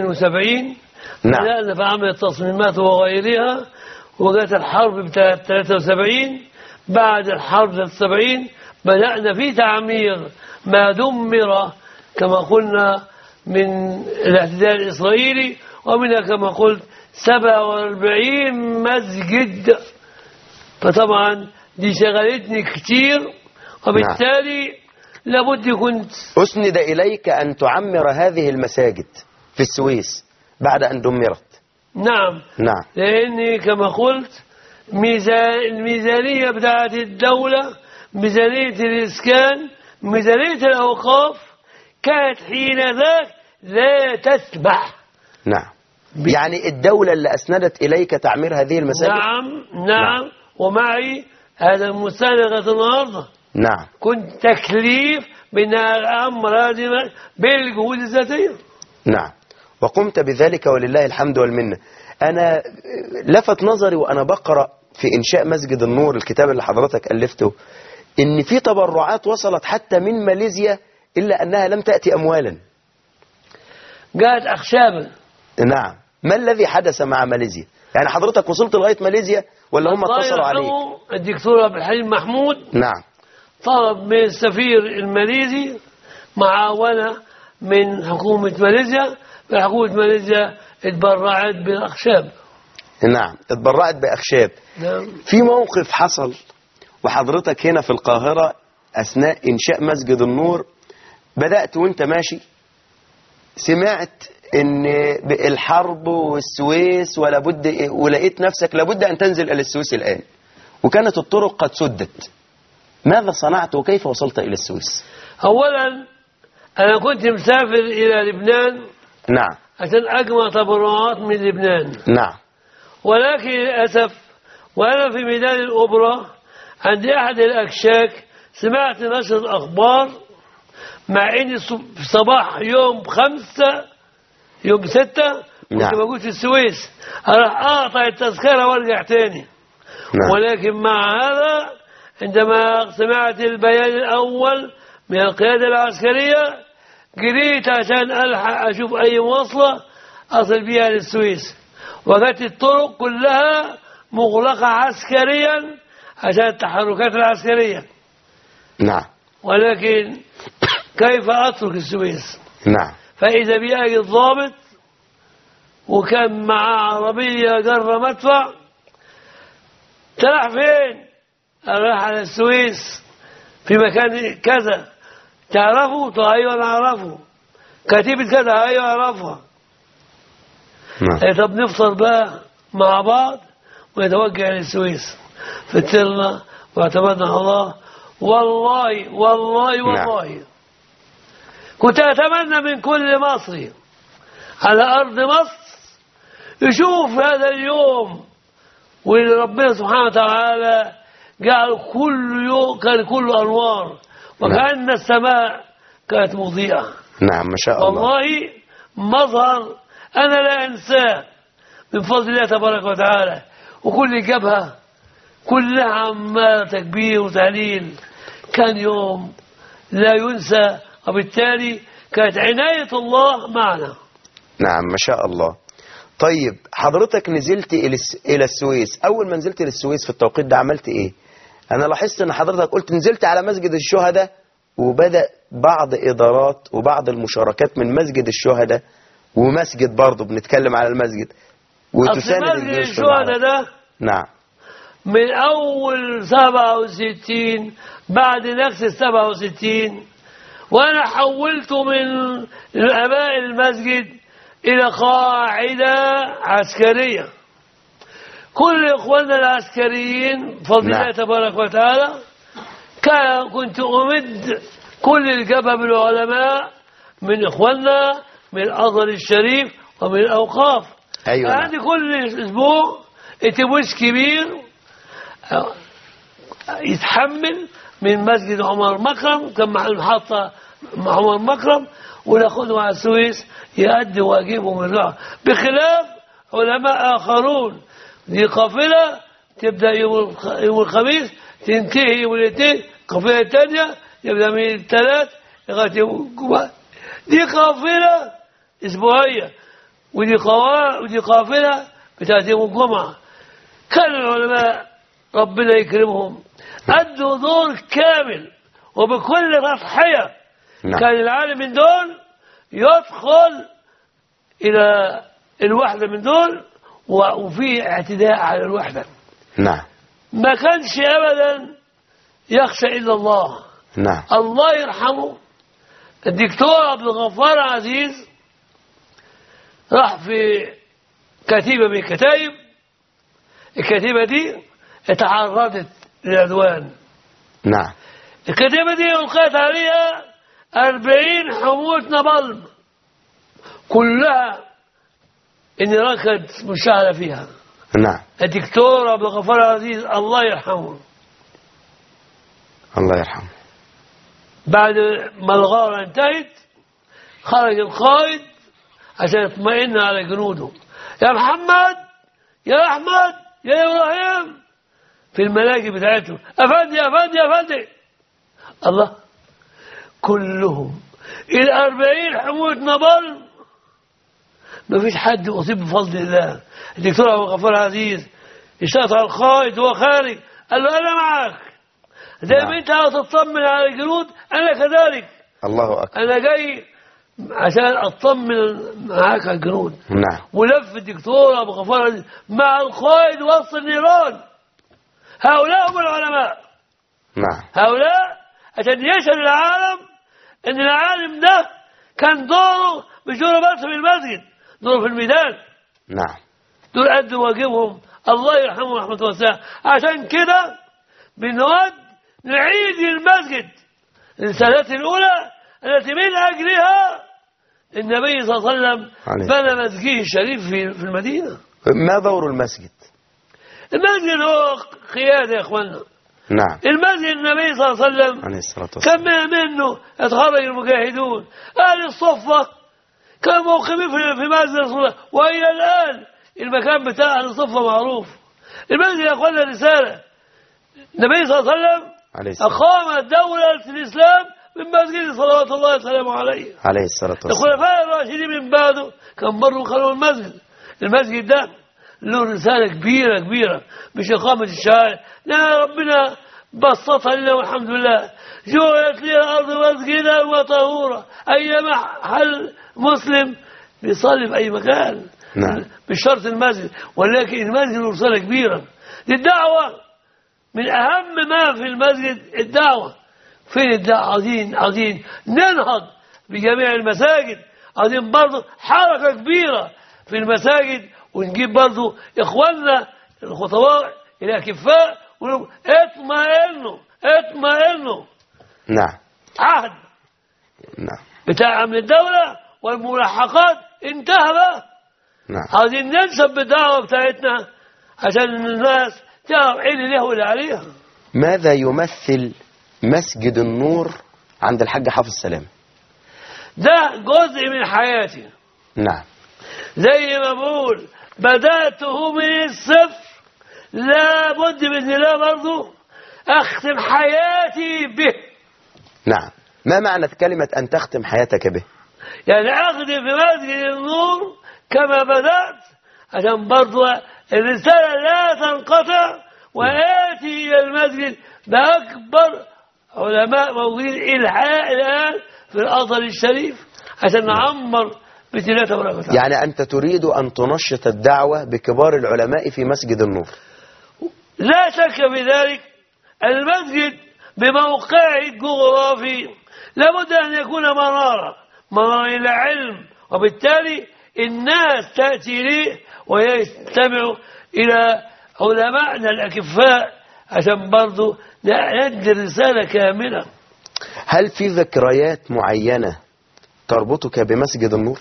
72 نعم. بدأنا في عمل التصميمات وغيرها وجات الحرب بتاعت 73 بعد الحرب 73 بدأنا في تعمير ما دمر كما قلنا من الاعتداء الإسرائيلي ومنها كما قلت 47 مسجد فطبعا دي شغلتني كتير وبالتالي لابد كنت أسند إليك أن تعمر هذه المساجد في السويس بعد أن دمرت نعم نعم لأني كما قلت ميزان الميزانية بتاعت الدولة ميزانية الإسكان ميزانية الأوقاف كانت حين ذاك لا تسمح نعم يعني الدولة اللي أسندت إليك تعمير هذه المساجد نعم نعم ومعي هذا المستند لغاية النهارده نعم كنت تكليف بأن الأمر هذه بالجهود الذاتية نعم وقمت بذلك ولله الحمد والمنة أنا لفت نظري وأنا بقرأ في إنشاء مسجد النور الكتاب اللي حضرتك ألفته إن في تبرعات وصلت حتى من ماليزيا إلا أنها لم تأتي أموالا جاءت أخشابا نعم ما الذي حدث مع ماليزيا يعني حضرتك وصلت لغايه ماليزيا ولا هم الله اتصلوا عليك يرحمه الدكتور عبد الحليم محمود نعم طلب من السفير الماليزي معاونة من حكومة ماليزيا فحكومة ماليزيا اتبرعت بالأخشاب نعم اتبرعت باخشاب نعم في موقف حصل وحضرتك هنا في القاهرة أثناء إنشاء مسجد النور بدأت وانت ماشي سمعت ان الحرب والسويس ولا بد ولقيت نفسك لابد ان تنزل الى السويس الان وكانت الطرق قد سدت ماذا صنعت وكيف وصلت الى السويس أولا أنا كنت مسافر إلى لبنان نعم عشان أجمع تبرعات من لبنان نعم ولكن للأسف وأنا في ميدان الأوبرا عند أحد الأكشاك سمعت نشر أخبار مع إني ص- في صباح يوم خمسة يوم ستة كنت نعم. موجود في السويس أروح أقطع التذكرة وأرجع تاني نعم ولكن مع هذا عندما سمعت البيان الأول من القيادة العسكرية جريت عشان ألحق أشوف أي مواصلة أصل بها للسويس وجدت الطرق كلها مغلقة عسكريا عشان التحركات العسكرية نعم ولكن كيف أترك السويس نعم فإذا بي أجي الضابط وكان معاه عربية جر مدفع تروح فين؟ راح على السويس في مكان كذا تعرفه؟ طيب أيوة أنا أعرفه كتيبة كذا أيوة أعرفها نعم إيه طب نفطر بقى مع بعض ونتوجه للسويس فطرنا واعتمدنا على الله والله والله نعم. والله كنت أتمنى من كل مصري على أرض مصر يشوف هذا اليوم واللي ربنا سبحانه وتعالى جعل كل يوم كان كله أنوار وكأن السماء كانت مضيئة نعم ما شاء الله والله مظهر أنا لا أنساه من فضل الله تبارك وتعالى وكل جبهة كلها عمالة تكبير وتهليل كان يوم لا ينسى وبالتالي كانت عناية الله معنا نعم ما شاء الله طيب حضرتك نزلت إلى الس- إلى السويس أول ما نزلت للسويس في التوقيت ده عملت إيه أنا لاحظت أن حضرتك قلت نزلت على مسجد الشهداء وبدأ بعض إدارات وبعض المشاركات من مسجد الشهداء ومسجد برضه بنتكلم على المسجد أصل وتساند مسجد الجيش في الشهداء المعركة. ده نعم من أول 67 بعد نكسة 67 وأنا حولته من أباء المسجد إلى قاعدة عسكرية كل إخواننا العسكريين بفضل نعم. الله تبارك وتعالى كان كنت أمد كل الجبهة بالعلماء من إخواننا من الأزهر الشريف ومن الأوقاف أيوة نعم. عندي كل أسبوع اتوبيس كبير يتحمل من مسجد عمر مكرم كان مع المحطة مع عمر مكرم وناخده على السويس يؤدي واجبه ويرجع بخلاف علماء آخرون دي قافلة تبدأ يوم الخ- يوم الخميس تنتهي يوم الاثنين قافلة تانية يبدأ من الثلاث لغاية يوم الجمعة دي قافلة أسبوعية ودي قوا ودي قافلة بتاعت يوم الجمعة كان العلماء ربنا يكرمهم أدوا دور كامل وبكل تضحية نعم كان العالم من دول يدخل إلى الوحدة من دول و- وفي اعتداء على الوحدة نعم ما كانش أبدا يخشى إلا الله نعم الله يرحمه الدكتور عبد الغفار عزيز راح في كتيبة من الكتائب الكتيبة دي اتعرضت للعدوان نعم الكتيبة دي ألقيت عليها أربعين حمولة نبل كلها إن ركض مشاهدة فيها نعم الدكتور عبد الغفار عزيز الله يرحمه الله يرحمه بعد ما الغارة انتهت خرج القائد عشان يطمئن على جنوده يا محمد يا أحمد يا إبراهيم في الملاجئ بتاعتهم أفندي أفندي أفندي الله كلهم الأربعين حمولة نبل ما فيش حد أصيب بفضل الله الدكتور أبو غفور عزيز اشتغل على القائد وهو خارج قال له أنا معك زي نعم. ما أنت عاوز تطمن على الجنود أنا كذلك الله أكبر أنا جاي عشان أطمن معاك على الجنود نعم ولف الدكتور أبو غفور عزيز مع القائد وسط النيران هؤلاء هم العلماء نعم هؤلاء عشان يشهد العالم ان العالم ده كان دوره مش دوره بس في المسجد دوره في الميدان نعم دول قد واجبهم الله يرحمه رحمة واسعة عشان كده بنود نعيد المسجد الرسالات الأولى التي من أجلها النبي صلى الله عليه وسلم عليه. بنى مسجده الشريف في في المدينة ما دور المسجد المسجد هو قيادة يا إخواننا نعم المسجد النبي صلى الله عليه وسلم عليه الصلاة والسلام كان منه يتخرج المجاهدون أهل الصفة كانوا موقفين في في مسجد رسول الله وإلى الآن المكان بتاع أهل الصفة معروف المسجد يا أخوانا رسالة النبي صلى الله عليه وسلم عليه الصلاة أقام دولة الإسلام من مسجد صلوات الله وسلامه عليه عليه الصلاة والسلام الخلفاء الراشدين من بعده كان برضه خلوا المسجد المسجد ده له رسالة كبيرة كبيرة مش إقامة الشارع لا ربنا بسطها لنا والحمد لله جعلت لي الأرض مسجدا وطهورا أي محل مسلم بيصلي في أي مكان نعم. مش شرط المسجد ولكن المسجد له رسالة كبيرة للدعوة من أهم ما في المسجد الدعوة فين الدعوة عايزين عايزين ننهض بجميع المساجد عايزين برضه حركة كبيرة في المساجد ونجيب برضه إخواننا الخطباء الأكفاء ونقول اطمئنوا اطمئنوا نعم عهد نعم بتاع أمن الدولة والملاحقات انتهى بقى نعم عايزين ننسب بالدعوة بتاعتنا عشان الناس تعرف ايه اللي ليه واللي عليها ماذا يمثل مسجد النور عند الحاج حافظ سلام ده جزء من حياتي نعم زي ما بقول بدأته من الصفر لابد بإذن الله برضه أختم حياتي به نعم ما معنى كلمة أن تختم حياتك به يعني أخدم في مسجد النور كما بدأت عشان برضه الرسالة لا تنقطع وآتي إلى المسجد بأكبر علماء موجودين الحق الآن في الأزهر الشريف عشان نعمر بإذن الله تبارك وتعالى يعني أنت تريد أن تنشط الدعوة بكبار العلماء في مسجد النور لا شك في ذلك المسجد بموقعه الجغرافي لابد أن يكون منارة منارة إلى علم وبالتالي الناس تأتي إليه ويستمع إلى علمائنا الأكفاء عشان برضو ندي رسالة كاملة هل في ذكريات معينة تربطك بمسجد النور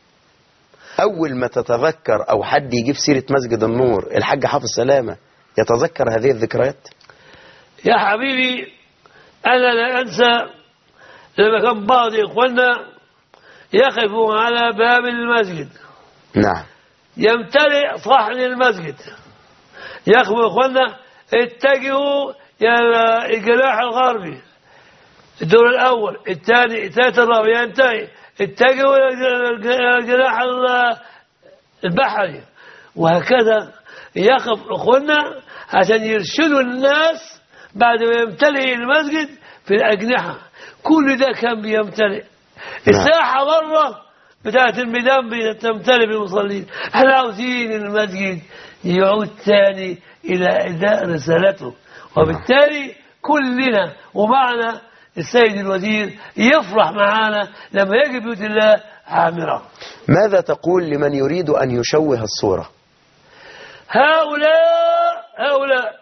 أول ما تتذكر أو حد يجيب سيرة مسجد النور الحاج حافظ سلامة يتذكر هذه الذكريات يا حبيبي أنا لا أنسى لما كان بعض إخواننا يقفوا على باب المسجد نعم يمتلئ صحن المسجد يقفوا إخواننا اتجهوا إلى الجناح الغربي الدور الأول الثاني الثالث الرابع ينتهي اتجهوا إلى الجناح ال- البحري وهكذا يقف أخونا عشان يرشدوا الناس بعد ما يمتلئ المسجد في الأجنحة كل ده كان بيمتلئ الساحة مرة بتاعت الميدان بتمتلئ بالمصلين احنا عاوزين المسجد يعود ثاني إلى أداء رسالته وبالتالي كلنا ومعنا السيد الوزير يفرح معانا لما يجي بيوت الله عامرة ماذا تقول لمن يريد أن يشوه الصورة هؤلاء هؤلاء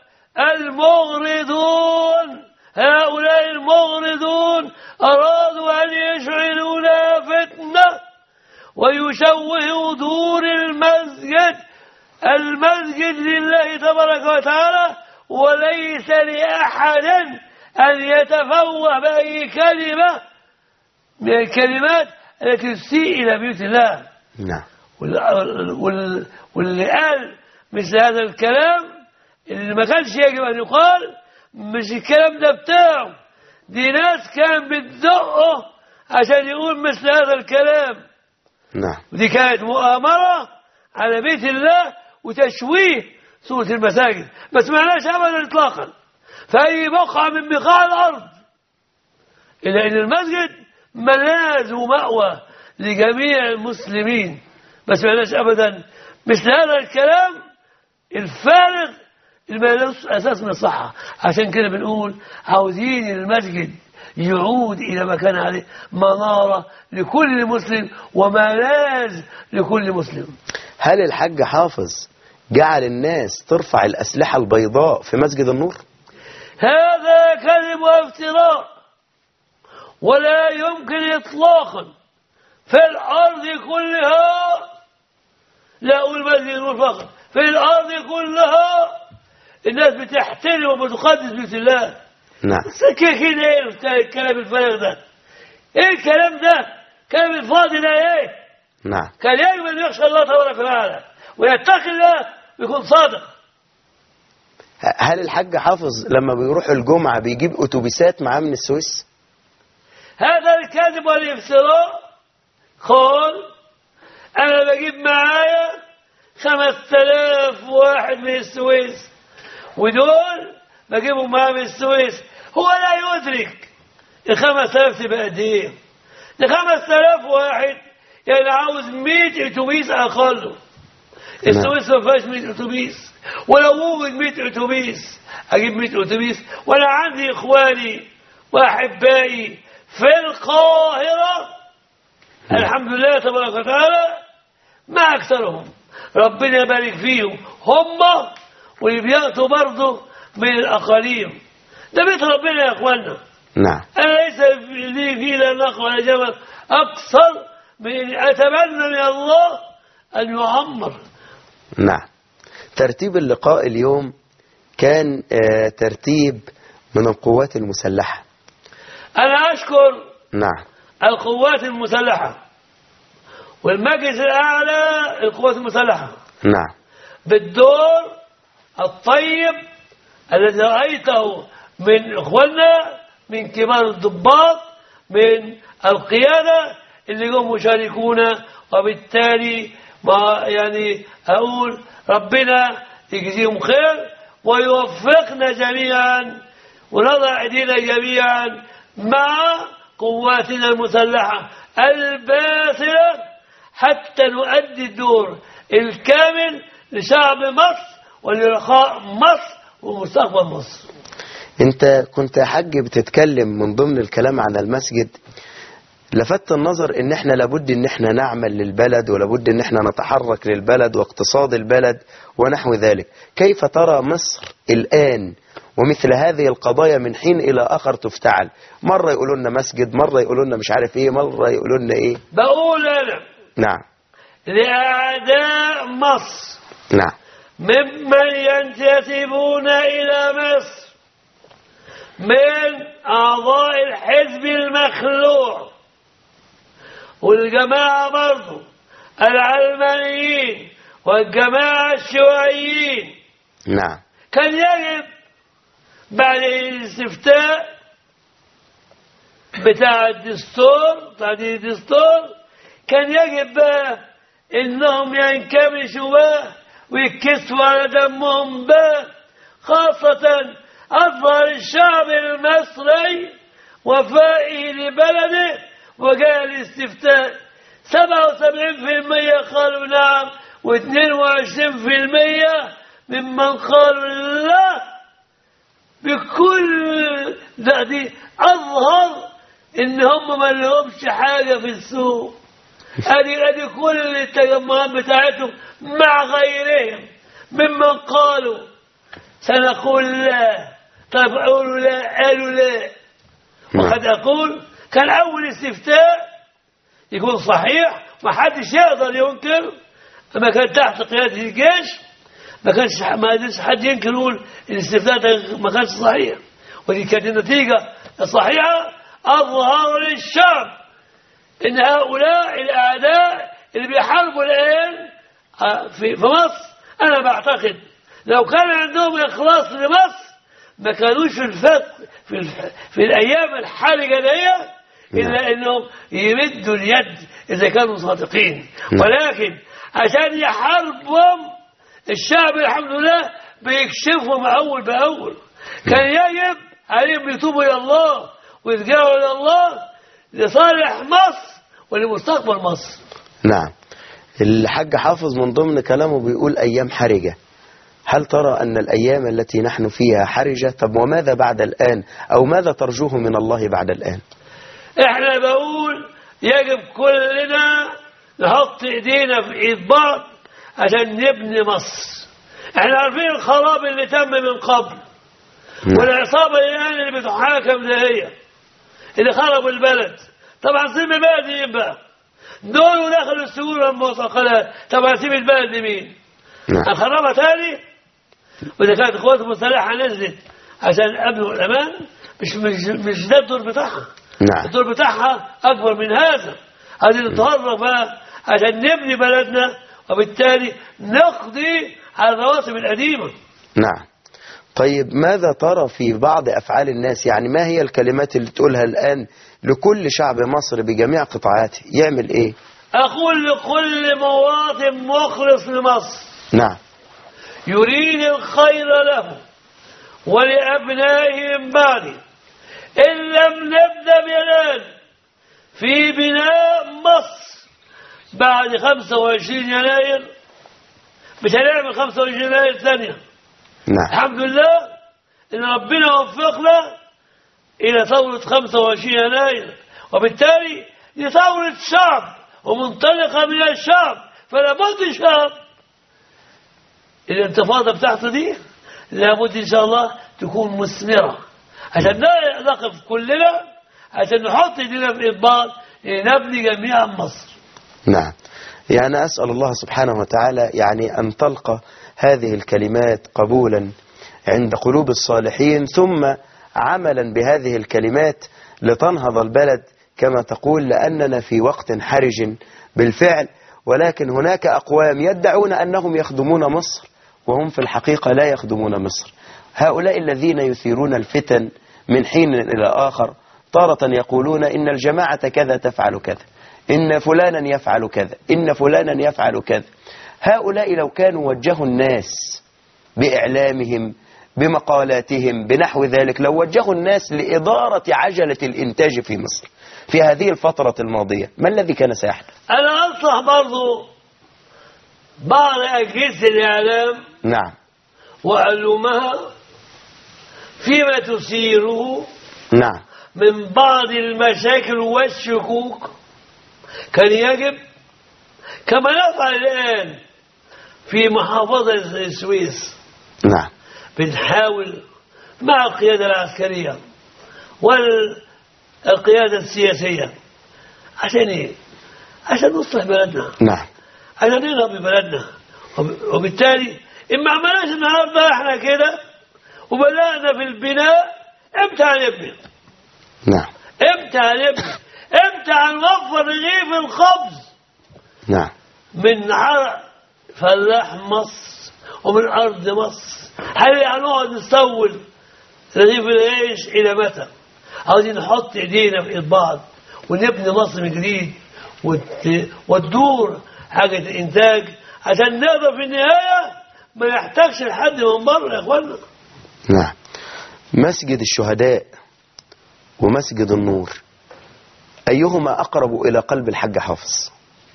المغرضون هؤلاء المغرضون أرادوا أن يشعلوا لنا فتنة ويشوهوا دور المسجد المسجد لله تبارك وتعالى وليس لأحد أن يتفوه بأي كلمة من الكلمات التي تسيء إلى بيوت الله نعم وال- وال- واللي قال مثل هذا الكلام اللي ما كانش يجب أن يقال مش الكلام ده بتاعه دي ناس كان بتدقه عشان يقول مثل هذا الكلام نعم ودي كانت مؤامرة على بيت الله وتشويه صورة المساجد ما سمعناش أبدا إطلاقا في أي بقعة من بقاع الأرض إلا أن المسجد ملاذ ومأوى لجميع المسلمين ما سمعناش أبدا مثل هذا الكلام الفارغ اللي ما له أساس من الصحة عشان كده بنقول عاوزين المسجد يعود إلى ما كان عليه منارة لكل مسلم وملاذ لكل مسلم هل الحاج حافظ جعل الناس ترفع الأسلحة البيضاء في مسجد النور هذا كذب وافتراء ولا يمكن إطلاقا في الأرض كلها لا أقول مسجد النور فقط في الأرض كلها الناس بتحترم وبتقدس بيت الله نعم كده كده ايه بتاع الكلام الفارغ ده ايه الكلام ده كلام الفاضي ده ايه نعم كان يجب ان يخشى الله تبارك وتعالى ويتقي الله ويكون صادق ه- هل الحاج حافظ لما بيروح الجمعة بيجيب أتوبيسات معاه من السويس هذا الكذب والافتراء قال انا بجيب معايا خمس تلاف واحد من السويس ودول بجيبهم معاه من السويس هو لا يدرك الخمس تلاف تبقى قد ايه الخمس تلاف واحد يعني عاوز 100 اتوبيس اقله السويس ما فيهاش 100 اتوبيس ولو وجد 100 اتوبيس اجيب 100 اتوبيس وانا عندي اخواني واحبائي في القاهره الحمد لله تبارك وتعالى ما اكثرهم ربنا يبارك فيهم هم واللي بياخدوا برضه من الاقاليم ده بيت ربنا يا اخوانا نعم انا ليس لي فيه لا نقل ولا جبل اكثر من اني اتمنى من الله ان يعمر نعم ترتيب اللقاء اليوم كان آه، ترتيب من القوات المسلحة انا اشكر نعم القوات المسلحه والمجلس الاعلى للقوات المسلحه نعم بالدور الطيب الذي رأيته من إخواننا من كبار الضباط من القيادة اللي هم مشاركون وبالتالي ما يعني أقول ربنا يجزيهم خير ويوفقنا جميعا ونضع ايدينا جميعا مع قواتنا المسلحة الباسلة حتى نؤدي الدور الكامل لشعب مصر ولرخاء مصر ومستقبل مصر انت كنت يا حاج بتتكلم من ضمن الكلام عن المسجد لفت النظر ان احنا لابد ان احنا نعمل للبلد ولابد ان احنا نتحرك للبلد واقتصاد البلد ونحو ذلك كيف ترى مصر الان ومثل هذه القضايا من حين الى اخر تفتعل مرة يقولوا لنا مسجد مرة يقولوا لنا مش عارف ايه مرة يقولوا لنا ايه بقول أنا نعم لأعداء مصر نعم ممن ينتسبون إلى مصر من أعضاء الحزب المخلوع والجماعة برضو العلمانيين والجماعة الشيوعيين نعم كان يجب بعد الاستفتاء بتاع الدستور تعديل الدستور كان يجب بقى انهم ينكمشوا بقى ويكسوا على دمهم بقى خاصة أظهر الشعب المصري وفائه لبلده وجاء الاستفتاء 77% قالوا نعم و22% ممن قالوا لا بكل ده دي أظهر إن هم ما لهمش حاجة في السوق ادي ادي كل التجمعات بتاعتهم مع غيرهم ممن قالوا سنقول لا طيب قولوا لا قالوا لا وقد اقول كان اول استفتاء يكون صحيح ما حدش يقدر ينكر لما كان تحت قياده الجيش ما كانش ما قدرش حد ينكر يقول الاستفتاء ده ما كانش صحيح ودي كانت النتيجه الصحيحه اظهر للشعب ان هؤلاء الاعداء اللي بيحاربوا الان آه، في في مصر انا بعتقد لو كان عندهم اخلاص لمصر ما كانوش في الفت في, الف... في الايام الحرجه دي إلا أنهم يمدوا اليد إذا كانوا صادقين نعم. ولكن عشان يحاربهم الشعب الحمد لله بيكشفهم أول بأول كان يجب عليهم يتوبوا إلى الله ويرجعوا إلى الله لصالح مصر ولمستقبل مصر نعم الحاج حافظ من ضمن كلامه بيقول أيام حرجة هل ترى أن الأيام التي نحن فيها حرجة طب وماذا بعد الآن أو ماذا ترجوه من الله بعد الآن احنا بقول يجب كلنا نحط ايدينا في ايد بعض عشان نبني مصر احنا عارفين الخراب اللي تم من قبل نعم. والعصابة الآن اللي بتحاكم ده هي اللي خربوا البلد طبعا سيب البلد مين بقى دول ودخلوا السجون والمعتقلات طبعا سيب البلد لمين نعم هنخربها تاني وإذا كانت القوات المسلحة نزلت عشان الأمن والأمان مش مش مش ده الدور بتاعها نعم الدور بتاعها أكبر من هذا عايزين نتهرب بقى عشان نبني بلدنا وبالتالي نقضي على الرواسب القديمة نعم طيب ماذا ترى في بعض أفعال الناس يعني ما هي الكلمات اللي تقولها الآن لكل شعب مصر بجميع قطاعاته يعمل إيه أقول لكل مواطن مخلص لمصر نعم يريد الخير له ولأبنائه من بعده إن لم نبدأ بينان في بناء مصر بعد 25 يناير مش هنعمل 25 يناير ثانية نعم الحمد لله إن ربنا وفقنا إلى ثورة 25 يناير وبالتالي دي ثورة شعب ومنطلقة من الشعب فلا بد الشعب الانتفاضة بتاعته دي لابد إن شاء الله تكون مثمرة عشان ن- نقف كلنا عشان نحط ايدينا في إطباق نبني جميعا مصر نعم يعني أسأل الله سبحانه وتعالى يعني أن تلقى هذه الكلمات قبولا عند قلوب الصالحين ثم عملا بهذه الكلمات لتنهض البلد كما تقول لأننا في وقت حرج بالفعل ولكن هناك أقوام يدعون أنهم يخدمون مصر وهم في الحقيقة لا يخدمون مصر هؤلاء الذين يثيرون الفتن من حين إلى آخر تارة يقولون إن الجماعة كذا تفعل كذا إن فلانا يفعل كذا إن فلانا يفعل كذا هؤلاء لو كانوا وجهوا الناس بإعلامهم بمقالاتهم بنحو ذلك لو وجهوا الناس لإدارة عجلة الإنتاج في مصر في هذه الفترة الماضية ما الذي كان سيحدث أنا أنصح برضو بعض أجهزة الإعلام نعم وعلومها فيما تثيره نعم من بعض المشاكل والشكوك كان يجب كما نفعل الآن في محافظة السويس نعم بنحاول مع القيادة العسكرية والقيادة السياسية عشان ايه؟ عشان نصلح بلدنا نعم عشان ننهض ببلدنا وب- وبالتالي إن ما عملناش النهارده احنا كده وبدأنا في البناء امتى هنبني؟ نعم امتى هنبني؟ امتى هنوفر رغيف الخبز نعم من عرق فلاح مصر ومن أرض مصر هل هنقعد نستول رغيف العيش إلى متى؟ عاوزين نحط إيدينا في إيد بعض ونبني مصر من جديد وت- وتدور حاجة الإنتاج عشان نقدر في النهاية ما نحتاجش لحد من بره يا إخوانا نعم مسجد الشهداء ومسجد النور أيهما أقرب إلى قلب الحاج حافظ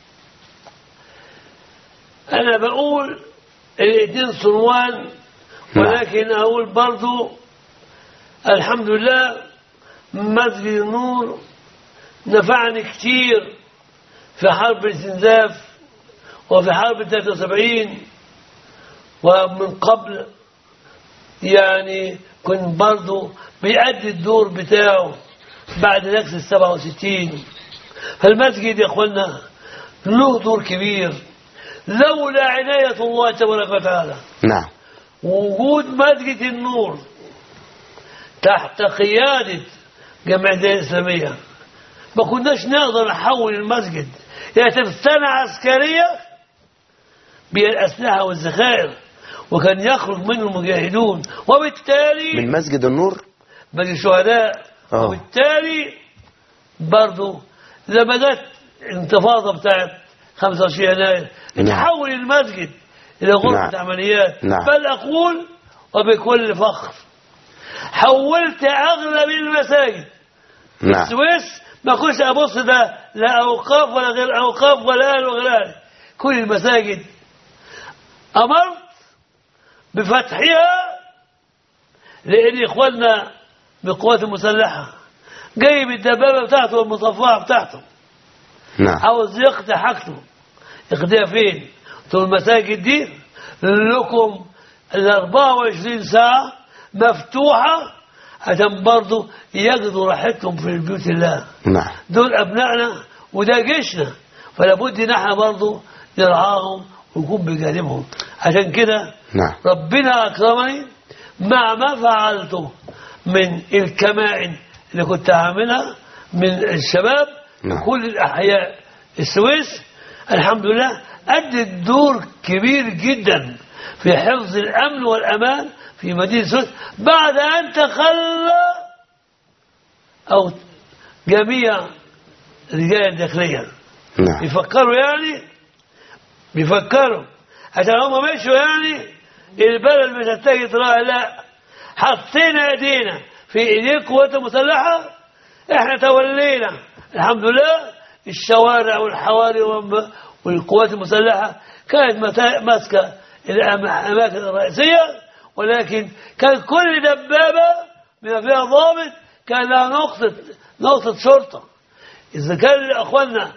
أنا بقول الاثنين صنوان ولكن أقول برضو الحمد لله مسجد النور نفعني كتير في حرب الاستنزاف وفي حرب 73 ومن قبل يعني كنت برضو بيأدي الدور بتاعه بعد نكس ال 67 فالمسجد يا اخوانا له دور كبير لولا عناية الله تبارك وتعالى نعم وجود مسجد النور تحت قيادة جمعية الإسلامية ما كناش نقدر نحول المسجد إلى ترسانة عسكرية بالأسلحة والذخائر وكان يخرج منه المجاهدون وبالتالي من مسجد النور بني الشهداء آه. وبالتالي برضو لما جت الانتفاضة بتاعت 25 يناير نعم. تحول المسجد إلى غرفة نعم. عمليات نعم. بل أقول وبكل فخر حولت أغلب المساجد نعم السويس ما كنتش أبص ده لا أوقاف ولا غير أوقاف ولا أهل وغير أهل كل المساجد أمرت بفتحها لأن إخواننا بالقوات المسلحة جاي بالدبابة بتاعته والمصفحة بتاعته نعم عاوز يقضي حاجته يقضيها فين؟ قلت له المساجد دي لكم ال 24 ساعة مفتوحة عشان برضه يجدوا راحتهم في بيوت الله نعم دول أبنائنا وده جيشنا فلا بد ان احنا برضه نرعاهم ونكون بجانبهم عشان كده نعم ربنا أكرمني مع ما فعلته من الكمائن اللي كنت عاملها من الشباب نعم. في كل الأحياء السويس الحمد لله أدت دور كبير جدا في حفظ الأمن والأمان في مدينة السويس بعد أن تخلى أو جميع رجال الداخلية نعم بيفكروا يعني بيفكروا عشان هم مشوا يعني البلد مش هتجي تراعي لا حطينا ايدينا في ايدين القوات المسلحه احنا تولينا الحمد لله الشوارع والحواري والم- والقوات المسلحه كانت متا- ماسكه الاماكن الرئيسيه ولكن كان كل دبابه بما فيها ضابط كان لها نقطه نقطه شرطه اذا كان اخواننا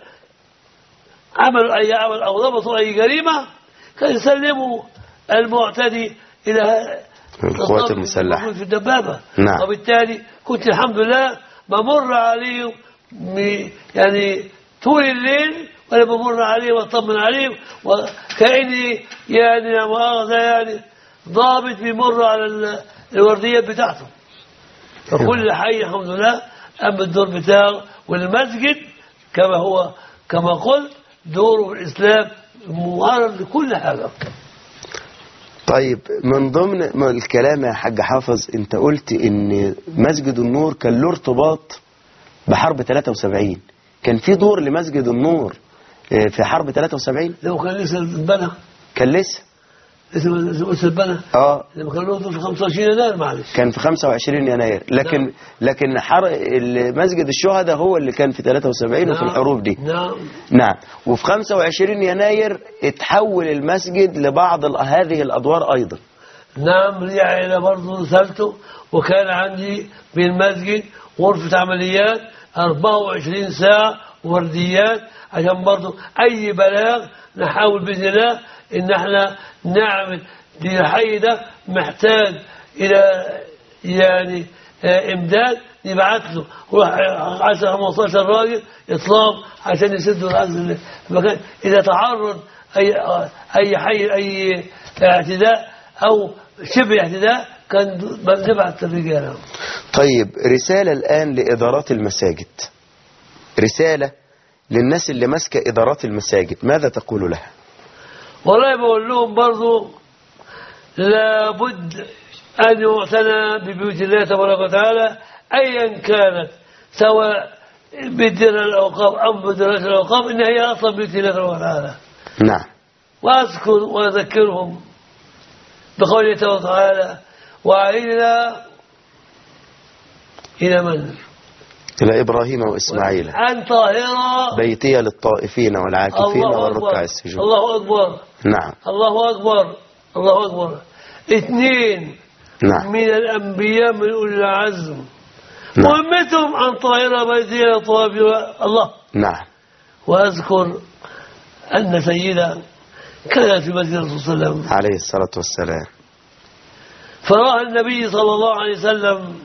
عملوا أي عمل أو ضبطوا أي جريمة كان يسلموا المعتدي إلى القوات الضابط المسلحة. الموجود في الدبابة نعم. وبالتالي كنت الحمد لله بمر عليهم م- يعني طول الليل وأنا بمر عليه وأطمن عليه وكأني يعني لا مؤاخذة يعني ضابط بيمر على ال- الورديات بتاعته فكل حي الحمد لله قام بالدور بتاعه والمسجد كما هو كما قلت دوره في الإسلام معرض لكل حاجة طيب من ضمن ما الكلام يا حاج حافظ انت قلت ان مسجد النور كان له ارتباط بحرب 73 كان في دور لمسجد النور اه، في حرب 73 لو كان لسه البنا كان لسه لسه لسه البنا اه لما كان له دور في 25 يناير معلش كان في 25 يناير لكن نعم. لكن حر... مسجد الشهداء هو اللي كان في 73 وفي نعم. الحروب دي نعم نعم وفي 25 يناير اتحول المسجد لبعض ال- هذه الادوار ايضا نعم لي عائلة برضه رسالته وكان عندي في المسجد غرفة عمليات 24 ساعة ورديات عشان برضه أي بلاغ نحاول بإذن الله إن احنا نعمل دي الحي ده محتاج إلى يعني آه، إمداد نبعت له روح 10 15 راجل إطلاب عشان يسدوا العزل المكان إذا تعرض أي آه، أي حي أي اعتداء أو شبه اعتداء كان بنبعت الرجال طيب رسالة الآن لإدارات المساجد رسالة للناس اللي ماسكة إدارات المساجد ماذا تقول لها والله بقول لهم برضو لابد أن يعتنى ببيوت الله تبارك وتعالى أيا كانت سواء بدر الأوقاف أو بدرات الأوقاف إن هي أصلا بيوت الله تبارك وتعالى نعم وأذكر وأذكرهم بقوله تبارك وتعالى وعينا إلى من؟ إلى إبراهيم وإسماعيل أن طاهرا بيتي للطائفين والعاكفين الله والركع أكبر السجود الله أكبر نعم الله أكبر الله أكبر اثنين نعم من الأنبياء من أولي العزم نعم مهمتهم أن طهر بيتي للطواف الله نعم وأذكر أن سيدة كانت في مسجد الرسول صلى الله عليه وسلم عليه الصلاة والسلام فرأى النبي صلى الله عليه وسلم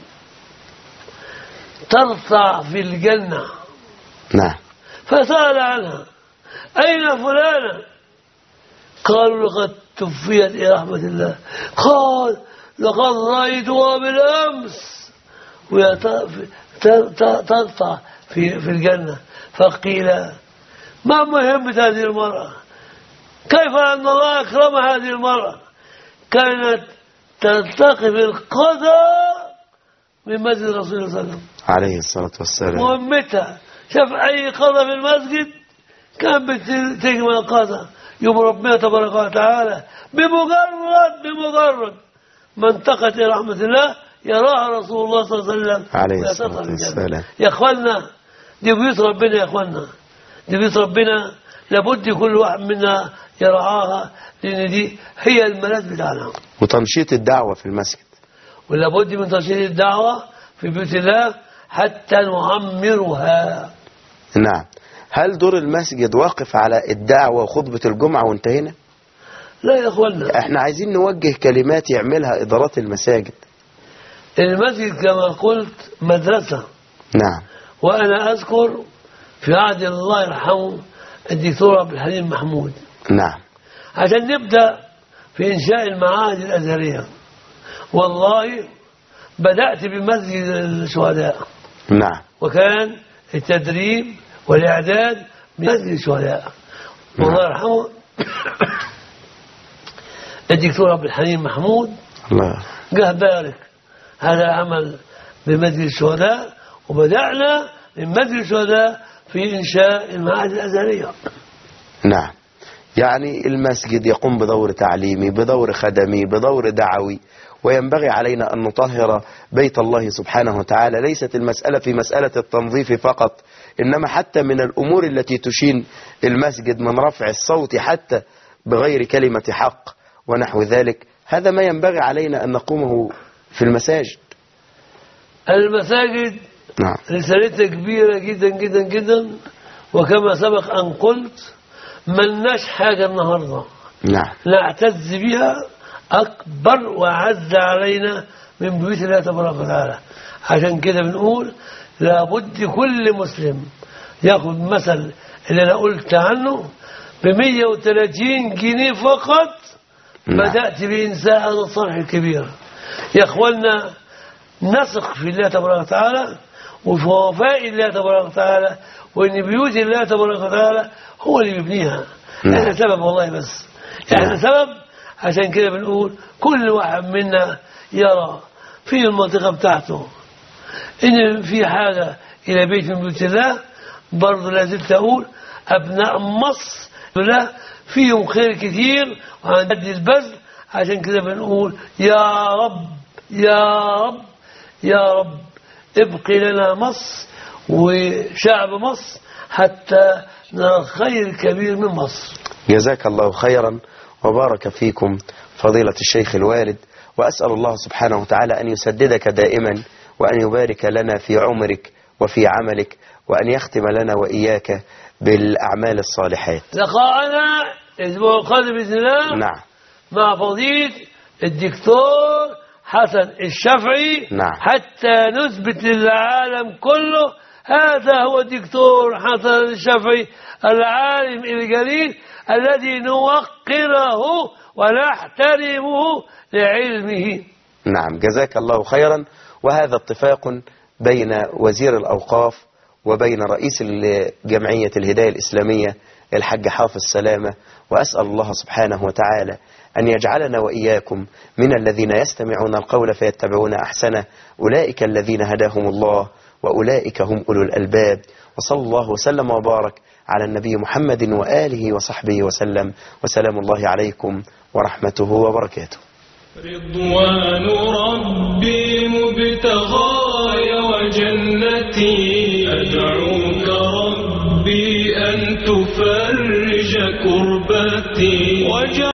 ترتع في الجنة نعم فسأل عنها أين فلانة قالوا لقد توفيت إلى رحمة الله قال لقد رأيتها بالأمس وهي ت- ت- ت- ترتع في في الجنة فقيل ما مهمة هذه المرأة كيف أن الله أكرم هذه المرأة كانت تلتقي في القدر من مسجد رسول الله صلى الله عليه وسلم عليه الصلاة والسلام مهمتها شاف أي قضاء في المسجد كان بتجمع القضاء يوم ربنا تبارك وتعالى بمجرد بمجرد ما انتقت إلى رحمة الله يراها رسول الله صلى الله عليه وسلم عليه ويتطهر الصلاة الجنة. والسلام. يا اخوانا دي بيوت ربنا يا اخوانا دي بيوت ربنا لابد كل واحد منا يرعاها لان دي هي الملاذ بتاعنا وتنشيط الدعوة في المسجد ولابد من تنشيط الدعوه في بيوت الله حتى نعمرها نعم هل دور المسجد واقف على الدعوة وخطبة الجمعة وانتهينا لا يا اخوانا احنا عايزين نوجه كلمات يعملها إدارات المساجد المسجد كما قلت مدرسه نعم وانا اذكر في عهد الله يرحمه الدكتور عبد الحليم محمود نعم عشان نبدأ في إنشاء المعاهد الأزهرية والله بدأت بمسجد الشهداء نعم وكان التدريب والإعداد بمسجد الشهداء والله يرحمه الدكتور عبد الحليم محمود الله جه بارك هذا عمل بمسجد الشهداء وبدأنا من مسجد الشهداء في إنشاء المعاهد الأزهرية نعم يعني المسجد يقوم بدور تعليمي بدور خدمي بدور دعوي وينبغي علينا أن نطهر بيت الله سبحانه وتعالى ليست المسألة في مسألة التنظيف فقط إنما حتى من الأمور التي تشين المسجد من رفع الصوت حتى بغير كلمة حق ونحو ذلك هذا ما ينبغي علينا أن نقومه في المساجد المساجد نعم رسالتها كبيرة جدا جدا جدا وكما سبق أن قلت ملناش حاجة النهاردة نعم نعتز بها أكبر وأعز علينا من بيوت الله تبارك وتعالى عشان كده بنقول لابد كل مسلم ياخذ مثل اللي أنا قلت عنه ب 130 جنيه فقط نعم. بدأت بإنساء هذا الصرح الكبير يا إخوانا نثق في الله تبارك وتعالى وفي وفاء الله تبارك وتعالى وإن بيوت الله تبارك وتعالى هو اللي بيبنيها نعم. احنا سبب والله بس احنا نعم. سبب عشان كده بنقول كل واحد منا يرى في المنطقة بتاعته إن في حاجة إلى بيت من بيوت الله برضه لازلت أقول أبناء مصر لا فيهم خير كتير وعندي البذل عشان كده بنقول يا رب يا رب يا رب ابقي لنا مصر وشعب مصر حتى نرى خير كبير من مصر جزاك الله خيرا وبارك فيكم فضيلة الشيخ الوالد وأسأل الله سبحانه وتعالى أن يسددك دائما وأن يبارك لنا في عمرك وفي عملك وأن يختم لنا وإياك بالأعمال الصالحات لقاءنا الأسبوع القادم بإذن الله نعم مع فضيلة الدكتور حسن الشافعي نعم. حتى نثبت للعالم كله هذا هو الدكتور حسن الشافعي العالم الجليل الذي نوقره ونحترمه لعلمه نعم جزاك الله خيرا وهذا اتفاق بين وزير الأوقاف وبين رئيس جمعية الهداية الإسلامية الحاج حافظ سلامة وأسأل الله سبحانه وتعالى أن يجعلنا وإياكم من الذين يستمعون القول فيتبعون أحسنه أولئك الذين هداهم الله وأولئك هم أولو الألباب وصلى الله وسلم وبارك على النبي محمد وآله وصحبه وسلم وسلام الله عليكم ورحمته وبركاته رضوان ربي مبتغاي وجنتي أدعوك ربي أن تفرج كربتي